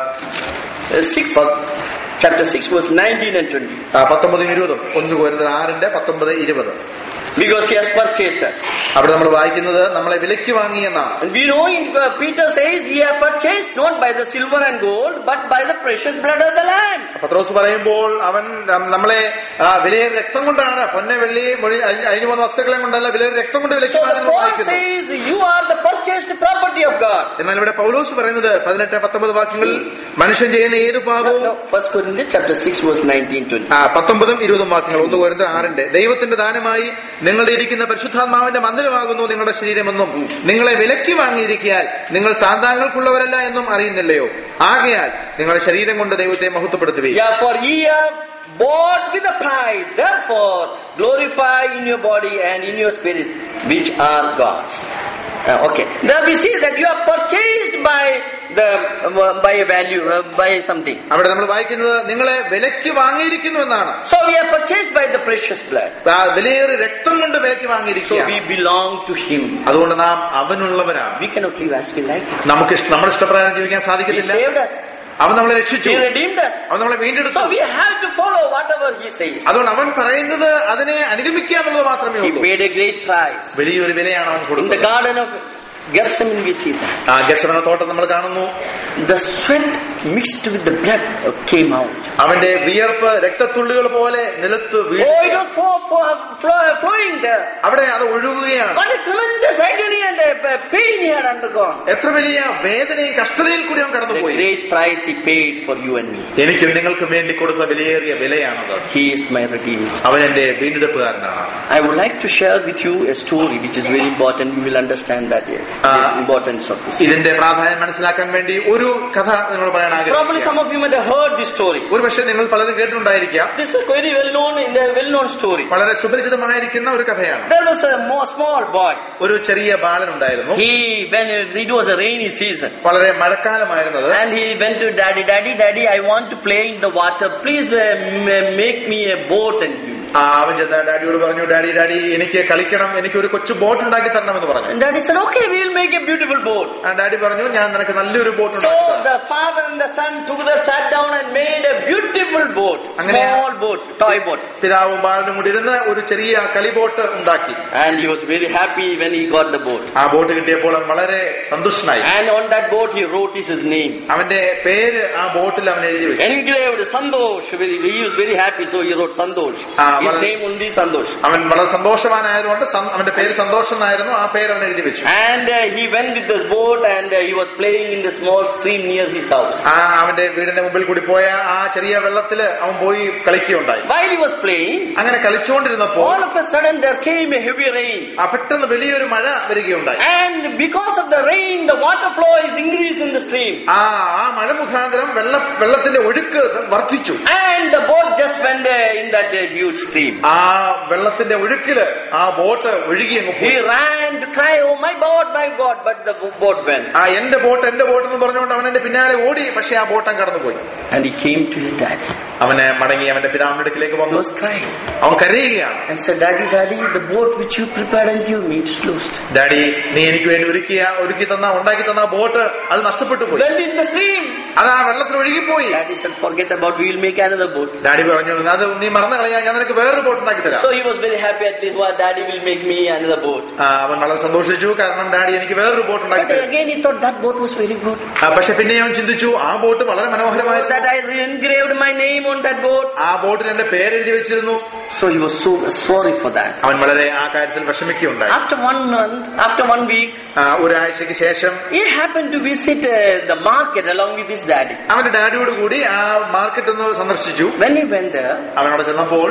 Uh, 6, chapter 6 verse 19 and 20. ആ, പത്തൊമ്പതും ഇരുപതും ഒന്ന് കോരിന്തർ ആറിന്റെ പത്തൊമ്പത് ഇരുപത് Because he has purchased us. അവിടെ നമ്മൾ വായിക്കുന്നത് നമ്മളെ വിലയ്ക്ക് വാങ്ങി എന്നാണ് And we know in uh, Peter says, Ye have purchased not by the silver and gold, but by the precious blood of the Lamb. പത്രോസ് പറയുമ്പോൾ അവൻ നം- നമ്മളെ ആ, വിലയേറിയ രക്തം കൊണ്ടാണ് പൊന്നെ വെള്ളി മൊഴി അഴി- അഴിഞ്ഞു പോകുന്ന വസ്തുക്കളെ കൊണ്ടല്ല വിലയേറിയ രക്തം കൊണ്ട് വിലയ്ക്ക് So വാങ്ങി the എന്ന് Paul വായിക്കുന്നു says, You are the purchased property of God. എന്നാൽ ഇവിടെ പൗലോസ് പറയുന്നത് പതിനെട്ട് പത്തൊമ്പത് വാക്യങ്ങളിൽ മനുഷ്യൻ ചെയ്യുന്ന ഏത് പാപവും No, First Corinthians chapter 6 verse 19 20. ആ, പത്തൊമ്പതും ഇരുപതും വാക്യങ്ങൾ ഒന്ന് കോരുന്നത് ആറിന്റെ ദൈവത്തിന്റെ ദാനമായി നിങ്ങളുടെ ഇരിക്കുന്ന പരിശുദ്ധാത്മാവിന്റെ മന്ദിരമാകുന്നു നിങ്ങളുടെ ശരീരമെന്നും നിങ്ങളെ വിലക്കി വാങ്ങിയിരിക്കാൻ നിങ്ങൾ താന്താങ്ങൾക്കുള്ളവരല്ല എന്നും അറിയുന്നില്ലയോ ആകയാൽ നിങ്ങളുടെ ശരീരം കൊണ്ട് ദൈവത്തെ മഹത്വപ്പെടുത്തുകയും Yeah, for ye are bought with a price. Therefore, glorify in your body and in your spirit, which are God's. Uh, okay. Now we see that you are purchased by the uh, by a value, uh, by something. അവിടെ നമ്മൾ വായിക്കുന്നത് നിങ്ങളെ വിലക്ക് വാങ്ങിയിരിക്കുന്നു എന്നാണ് So we are purchased by the precious blood. ആ വിലയേറിയ രക്തം കൊണ്ട് വിലക്ക് So വാങ്ങിയിരിക്കുക we belong to Him. അതുകൊണ്ട് നാം അവനുള്ളവരാണ് We cannot live as we like. it. നമുക്ക് ഇഷ്ട- നമ്മുടെ ഇഷ്ടപ്രകാരം ജീവിക്കാൻ He സാധിക്കത്തില്ല saved us. അവൻ നമ്മളെ രക്ഷിച്ചു He redeemed us. അവൻ നമ്മളെ വീണ്ടെടുത്തു So we have to follow whatever He says. അതുകൊണ്ട് അവൻ പറയുന്നത് അതിനെ അനുഗമിക്കുക എന്നുള്ളത് മാത്രമേ He ഉള്ളൂ paid a great price. വലിയൊരു വിലയാണ് അവൻ In the കൊടുക്കുന്നത് garden of Gethsemane we see that. ആ ഗസമന തോട്ടം നമ്മൾ കാണുന്നു The sweat mixed with the blood came out. അവന്റെ വിയർപ്പ് രക്തത്തുള്ളികൾ പോലെ നിലത്ത് Oh, വീഴും it was flow, flow, flow, flowing there. അവിടെ അത് ഒഴുകുകയാണ് What a tremendous agony and uh, pain he had undergone. എത്ര വലിയ വേദനയും കഷ്ടതയും കൂടി അവൻ The കടന്നുപോയി great price he paid for you and me. എനിക്കും നിങ്ങൾക്കും വേണ്ടി കൊടുത്ത വിലയേറിയ വിലയാണത് He is my redeemer. അവൻ എന്റെ വീണ്ടെടുപ്പുകാരനാണ് I would like to share with you a story which is very important. You will understand that here. Ah. The importance of this. ഇതിന്റെ പ്രാധാന്യം മനസ്സിലാക്കാൻ വേണ്ടി ഒരു കഥ നിങ്ങൾ പറയാൻ Probably some ആഗ്രഹിക്കുന്നു of you might have heard this story. ഒരു പക്ഷേ നിങ്ങൾ പലരും കേട്ടിട്ടുണ്ടായിരിക്കാം This is very well known in the well known story. വളരെ സുപരിചിതമായിരിക്കുന്ന ഒരു കഥയാണ് There was a more small boy. ഒരു ചെറിയ ബാലനുണ്ടായിരുന്നു He when it was a rainy season. വളരെ മഴക്കാലമായിരുന്നത് And he went to daddy, daddy, daddy, I want to play in the water. Please uh, m- make me a boat and give me. ആ, അവൻ ചെന്ന ഡാഡിയോട് പറഞ്ഞു daddy daddy എനിക്ക് കളിക്കണം എനിക്ക് ഒരു കൊച്ചു ബോട്ട് ഉണ്ടാക്കി തരണമെന്ന് പറഞ്ഞു And daddy said, okay, we will make a beautiful boat. ആ ഡാഡി പറഞ്ഞു ഞാൻ നിനക്ക് നല്ലൊരു ബോട്ട് So ഉണ്ടാക്കി തരാം." the father and the son together sat down and made a beautiful boat. അങ്ങനെ- Small boat, toy boat. പിതാവും ബാലനും കൂടി ഇരുന്ന് ഒരു ചെറിയ കളിബോട്ട് ഉണ്ടാക്കി And he was very happy when he got the boat. ആ ബോട്ട് കിട്ടിയപ്പോൾ അവൻ വളരെ സന്തുഷ്ടനായി And on that boat he wrote his his name. അവന്റെ പേര് ആ ബോട്ടിൽ അവൻ എഴുതി വെച്ചു Engraved Sandosh. Very- He was very happy, so he wrote Sandosh. Ah, His well- name only Sandosh. അവൻ വളരെ സന്തോഷവാനായതുകൊണ്ട് സം- അവന്റെ പേര് സന്തോഷം എന്നായിരുന്നു ആ പേര് അവൻ എഴുതി വെച്ചു And uh, he went with the boat and uh, he was playing in the small stream near his house. ആ അവന്റെ വീടിന്റെ മുമ്പിൽ കൂടി പോയ ആ ചെറിയ വെള്ളത്തില് അവൻ പോയി കളിക്കുകയുണ്ടായി While he was playing, അങ്ങനെ കളിച്ചുകൊണ്ടിരുന്നപ്പോൾ all of a sudden there came a heavy rain. ആ പെട്ടെന്ന് വലിയൊരു മഴ വരികയുണ്ടായി And because of the rain, the water flow is increased in the stream. ആ ആ മഴ മുഖാന്തരം വെള്ള വെള്ളത്തിന്റെ ഒഴുക്ക് വർദ്ധിച്ചു And the boat just went uh, in that uh, huge stream. ആ വെള്ളത്തിന്റെ ഒഴുക്കില് ആ ബോട്ട് ഒഴുകി അങ്ങ് He പോയി ran to cry, Oh my God, my God, but the bo- boat went. ആ എന്റെ ബോട്ട് എന്റെ ബോട്ട് എന്ന് പറഞ്ഞുകൊണ്ട് അവൻ എന്റെ പിന്നാലെ ഓടി പക്ഷെ ആ ബോട്ടം കടന്നുപോയി And he came to his daddy. അവന് മടങ്ങി അവന്റെ പിതാവിന്റെ അടുക്കിലേക്ക് He വന്നു was crying അവൻ കരയുകയാണ് and said, Daddy, Daddy, the boat which you prepared and gave me, it is lost. Daddy നീ എനിക്ക് വേണ്ടി ഒരുക്കിയ ഒരുക്കി തന്ന ഉണ്ടാക്കി തന്ന ആ ബോട്ട് അത് നഷ്ടപ്പെട്ടു പോയി Went in the stream. അത് ആ വെള്ളത്തിൽ ഒഴുകിപ്പോയി Daddy said, Forget about, we will make another boat. Daddy പറഞ്ഞു അത് നീ മറന്നു കളയാ ഞാൻ നിനക്ക് വേറൊരു ബോട്ട് ഉണ്ടാക്കി തരാം So he was very happy at least, well, Daddy will make me another boat. ആ, അവൻ വളരെ സന്തോഷിച്ചു കാരണം ഡാഡി എനിക്ക് വേറൊരു ബോട്ട് ഉണ്ടാക്കി But തരും again he thought that boat was very good. ആ, പക്ഷെ പിന്നെ അവൻ ചിന്തിച്ചു ആ ബോട്ട് വളരെ മനോഹരമായിരുന്നു That I engraved my name on that boat. ആ ബോട്ടിൽ എന്റെ പേരെഴുതി വെച്ചിരുന്നു So he was so sorry for that. അവൻ വളരെ ആ കാര്യത്തിൽ വിഷമിക്കുകയുണ്ടായി After one month, after one week, ആ, ഒരാഴ്ചക്ക് ശേഷം he happened to visit uh, the market along with his daddy. അവന്റെ ഡാഡിയോട് കൂടി ആ മാർക്കറ്റ് ഒന്ന് സന്ദർശിച്ചു When he went there, അവൻ അവിടെ ചെന്നപ്പോൾ when he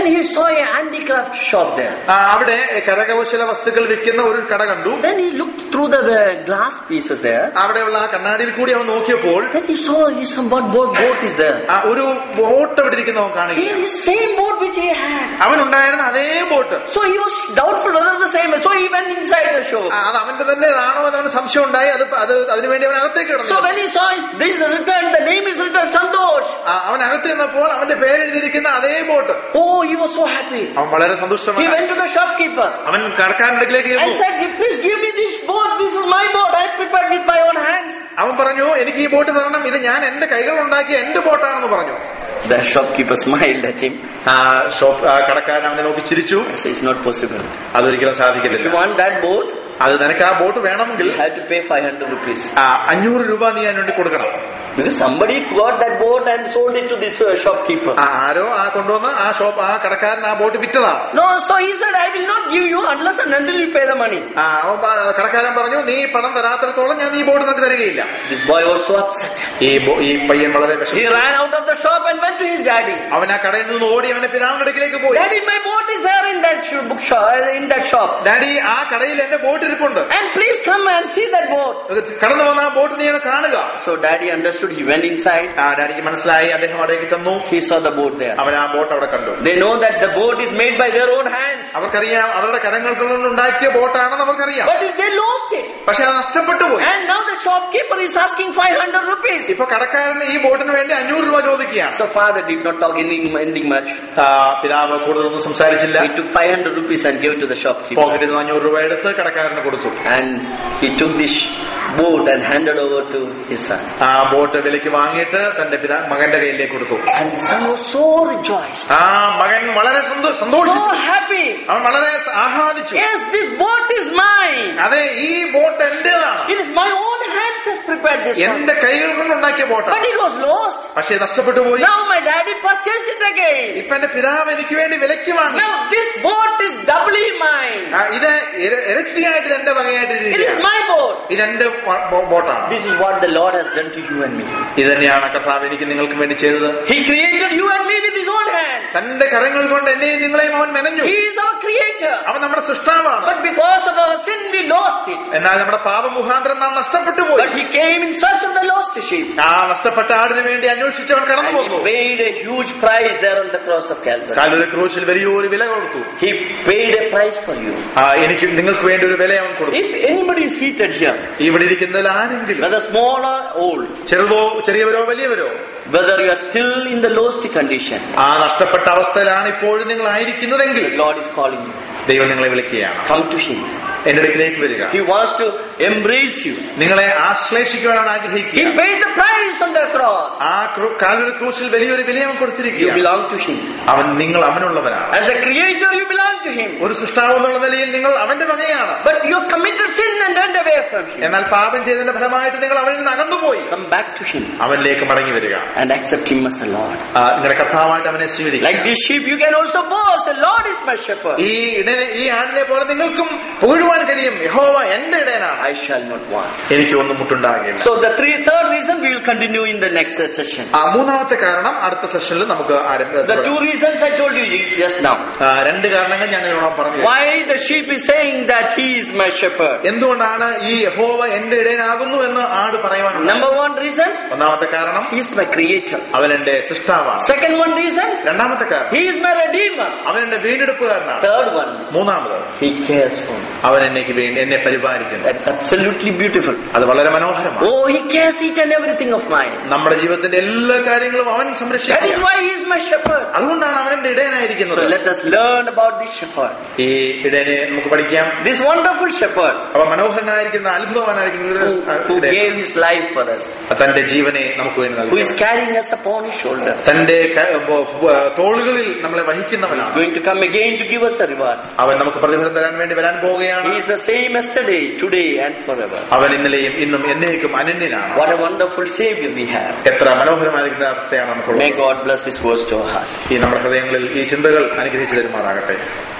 he saw a handicraft shop there. ആ, അവിടെ കരകൗശല വസ്തുക്കൾ വിൽക്കുന്ന ഒരു കട കണ്ടു Then he looked through the uh, glass pieces there. അവിടെയുള്ള ആ കണ്ണാടിയിൽ കൂടി അവൻ നോക്കിയപ്പോൾ Then he saw his some boat, boat, boat is there. ആ, ഒരു ബോട്ട് അവിടെ ഇരിക്കുന്ന അവൻ Here കാണുകയാണ് is same boat which he had. അവൻ ഉണ്ടായിരുന്ന അതേ boat So he was doubtful whether the same. So he went inside the shop. ആ, അത് അവന്റെ തന്നെതാണോ എന്ന് അവന് സംശയം ഉണ്ടായി അത് അത് അതിനുവേണ്ടി അവൻ അകത്തേക്ക് So കിടന്നു when he saw it, this is written, the name is written, Santosh. ആ, അവൻ അകത്ത് ചെന്നപ്പോൾ അവന്റെ പേരെഴുതിയിരിക്കുന്ന അതേ boat Oh, he was so happy. അവൻ വളരെ He സന്തുഷ്ടമായി went to the shopkeeper അവൻ കടക്കാരന്റെ അടുക്കിലേക്ക് and ചെന്നു said, please give me this boat. This is my boat. I prepared with my own hands. അവൻ പറഞ്ഞു എനിക്ക് ഈ ബോട്ട് തരണം ഇത് ഞാൻ എന്റെ കൈകൾ ഉണ്ടാക്കിയ എന്റെ ബോട്ടാണെന്ന് പറഞ്ഞു The shopkeeper smiled at him. ആ ഷോപ്പ് ആ കടക്കാരൻ അവനെ നോക്കി ചിരിച്ചു I said, it's not possible. അതൊരിക്കലും If you സാധിക്കില്ല want that boat, അത് നിനക്ക് ആ ബോട്ട് വേണമെങ്കിൽ you have to pay 500 rupees. ആ, അഞ്ഞൂറ് രൂപ നീ അതിന് വേണ്ടി കൊടുക്കണം Because somebody got that boat and sold it to this uh, shopkeeper. ആ, ആരോ ആ കൊണ്ടുവന്ന് ആ ഷോപ്പ് ആ കടക്കാരൻ ആ ബോട്ട് വിറ്റതാ No, so he said, I will not give you unless and until you pay the money. ആ അവൻ പ- കടക്കാരൻ പറഞ്ഞു നീ പണം തരാത്തിടത്തോളം ഞാൻ ഈ ബോട്ട് നിനക്ക് തരികയില്ല This boy was so upset. ഈ ബോ- ഈ പയ്യൻ വളരെ He വിഷമിച്ചു ran out of the shop and went to his daddy. അവൻ ആ കടയിൽ നിന്ന് ഓടി അവന്റെ പിതാവിന്റെ അടുക്കിലേക്ക് പോയി Daddy, my boat is there in that sh- book shop, uh, in that shop. Daddy ആ കടയിൽ എന്റെ ബോട്ട് ഇരിപ്പുണ്ട് And please come and see that boat. കടന്നു വന്ന ആ ബോട്ട് നീ ഒന്ന് കാണുക So daddy understood. He went inside. ആ ഡാഡിക്ക് മനസ്സിലായി അദ്ദേഹം അവിടേക്ക് തന്നു He saw the boat there. അവൻ ആ ബോട്ട് അവിടെ കണ്ടു They know that the boat is made by their own hands. അവർക്കറിയാം അവരുടെ കരങ്ങൾ കൊണ്ട് ഉണ്ടാക്കിയ ബോട്ടാണെന്ന് അവർക്കറിയാം But they lost it. പക്ഷെ അത് നഷ്ടപ്പെട്ടു പോയി And now the shopkeeper is asking 500 rupees. ഇപ്പൊ കടക്കാരൻ ഈ ബോട്ടിന് വേണ്ടി അഞ്ഞൂറ് രൂപ ചോദിക്കുകയാണ് So father did not talk anything, anything much. ആ, പിതാവ് കൂടുതലൊന്നും സംസാരിച്ചില്ല He took 500 rupees and gave to the shopkeeper. പോക്കറ്റിൽ നിന്ന് അഞ്ഞൂറ് രൂപ എടുത്ത് കടക്കാരന് കൊടുത്തു And he took this boat and handed over to his son. ആ ബോട്ട് വിലയ്ക്ക് വാങ്ങിയിട്ട് തന്റെ പിതാ മകന്റെ കയ്യിലേക്ക് കൊടുത്തു And the son was so rejoiced. ആ മകൻ വളരെ സന്തോ- So സന്തോഷിച്ചു happy. അവൻ വളരെ ആഹ്ലാദിച്ചു Yes, this boat is mine. അതെ ഈ ബോട്ട് എന്റേതാണ് It is my own hands has prepared this one. എന്റെ കൈകൾ കൊണ്ടുണ്ടാക്കിയ But ബോട്ടാണ് it was lost. പക്ഷെ നഷ്ടപ്പെട്ടു പോയി Now my daddy purchased it again. ഇപ്പൊ എന്റെ പിതാവ് എനിക്ക് വേണ്ടി വിലയ്ക്ക് വാങ്ങി Now this boat is doubly mine. ആ, ഇത് ഇര- ഇരട്ടിയായിട്ട് ഇത് എന്റെ വകയായിട്ട് It is ഇരിക്കുകയാണ്. my boat. ഇതെന്റെ ബോ- ബോ- ബോട്ടാണ് This is what the Lord has done to you and me. ഇത് തന്നെയാണ് കർത്താവ് എനിക്ക് നിങ്ങൾക്ക് വേണ്ടി ചെയ്തത് He created you and me with his own hands. തന്റെ കരങ്ങൾ കൊണ്ട് എന്നെയും നിങ്ങളെയും അവൻ മെനഞ്ഞു He is our creator. അവൻ നമ്മുടെ സൃഷ്ടാവാണ് But because of our sin, we lost it. എന്നാൽ നമ്മുടെ പാപമുഖാന്തരം നാം നഷ്ടപ്പെട്ടു പോയി But he came in search of the lost sheep. ആ നഷ്ടപ്പെട്ട ആടിന് വേണ്ടി അന്വേഷിച്ചവൻ കടന്നു And വന്നു he paid a huge price there on the cross of Calvary. കാലൊരു ക്രൂശിൽ വലിയൊരു വില കൊടുത്തു He paid a price for you. ആ എനിക്ക് നിങ്ങൾക്ക് വേണ്ടി ഒരു വില അവൻ കൊടുത്തു If anybody is seated here, ഇവിടെ ഇരിക്കുന്നതിൽ ആരെങ്കിലും whether small or old, ചെറുതോ ചെറിയവരോ വലിയവരോ whether you are still in the lost condition, ആ നഷ്ടപ്പെട്ട അവസ്ഥയിലാണ് ഇപ്പോഴും നിങ്ങൾ ആയിരിക്കുന്നതെങ്കിൽ the Lord is calling you. ദൈവം നിങ്ങളെ വിളിക്കുകയാണ് Come to Him. എന്റെ അടുക്കിലേക്ക് വരിക He wants to embrace you. നിങ്ങളെ ആശ്ലേഷിക്കുവാനാണ് He ആഗ്രഹിക്കുക paid the price on the cross. ആ ക്രൂ- കാലൊരു ക്രൂശിൽ വലിയൊരു വില അവൻ You കൊടുത്തിരിക്കുക belong to Him. അവൻ നിങ്ങൾ അവനുള്ളവനാണ് As a creator, you belong to Him. ഒരു സൃഷ്ടാവ് എന്നുള്ള നിലയിൽ നിങ്ങൾ അവന്റെ വകയാണ് But you committed sin and turned away from Him. എന്നാൽ പാപം ചെയ്തതിന്റെ ഫലമായിട്ട് നിങ്ങൾ അവനിൽ നിന്ന് അകന്നുപോയി Come back to Him അവനിലേക്ക് മടങ്ങി വരിക and accept Him as the Lord. ആ, നിങ്ങളുടെ കർത്താവായിട്ട് അവനെ സ്വീകരിക്കുക Like this sheep, you can also boast, the Lord is my shepherd. ഈ ഇടനെ ഈ ആടിനെ പോലെ നിങ്ങൾക്കും പുകഴുവാൻ കഴിയും യഹോവ എന്റെ ഇടയനാണ് I shall not want. എനിക്ക് ഒന്നും മുട്ടുണ്ടാകില്ല So the three, third reason we will continue in the next session. ആ മൂന്നാമത്തെ കാരണം അടുത്ത സെഷനിൽ നമുക്ക് The ആരംഭിക്കാം two reasons I told you just now. രണ്ട് കാരണങ്ങൾ ഞാൻ ഇതിനോടൊപ്പം പറഞ്ഞു Why the sheep is saying that he is my shepherd. എന്തുകൊണ്ടാണ് ഈ യഹോവ എന്റെ ഇടയനാകുന്നു എന്ന് ആട് പറയുവാനുണ്ട് Number one reason, ഒന്നാമത്തെ കാരണം he is my creator. അവൻ എന്റെ സൃഷ്ടാവാണ് Second one reason, രണ്ടാമത്തെ കാരണം he is my redeemer. അവൻ എന്റെ വീണ്ടെടുപ്പുകാരനാണ് Third one, മൂന്നാമത് he cares for me. അവൻ എനിക്ക് വേണ്ടി എന്നെ പരിപാലിക്കുന്നു That's absolutely beautiful. അത് വളരെ മനോഹരമാണ് Oh, he cares each and everything of mine. നമ്മുടെ ജീവിതത്തിന്റെ എല്ലാ കാര്യങ്ങളും അവൻ That is സംരക്ഷിക്കുന്നു why he is my shepherd. അതുകൊണ്ടാണ് അവൻ എന്റെ So ഇടയനായിരിക്കുന്നത് let us learn about this shepherd. ഈ ഇടയനെ നമുക്ക് പഠിക്കാം This wonderful shepherd അവ മനോഹരനായിരിക്കുന്ന അത്ഭുതവാനായിരിക്കുന്ന ഒരു who, who ഇടയൻ. gave his life for us, തന്റെ ജീവനെ നമുക്ക് വേണ്ടി who നൽകി is carrying us upon his shoulder. തന്റെ ക- ബോ- ബോ- തോളുകളിൽ നമ്മളെ He is വഹിക്കുന്നവനാണ് going to come again to give us the rewards. അവൻ നമുക്ക് പ്രതിഫലം തരാൻ വേണ്ടി വരാൻ പോവുകയാണ് He is the same yesterday, today, and forever. അവൻ ഇന്നലെയും ഇന്നും എന്നേക്കും അനന്യനാണ് What a wonderful Savior we have. എത്ര മനോഹരമായിരിക്കുന്ന അവസ്ഥയാണ് May നമുക്കുള്ളത് God bless this words to our hearts. ഈ നമ്മുടെ ഹൃദയങ്ങളിൽ ഈ ചിന്തകൾ അനുഗ്രഹിച്ചു തരുമാറാകട്ടെ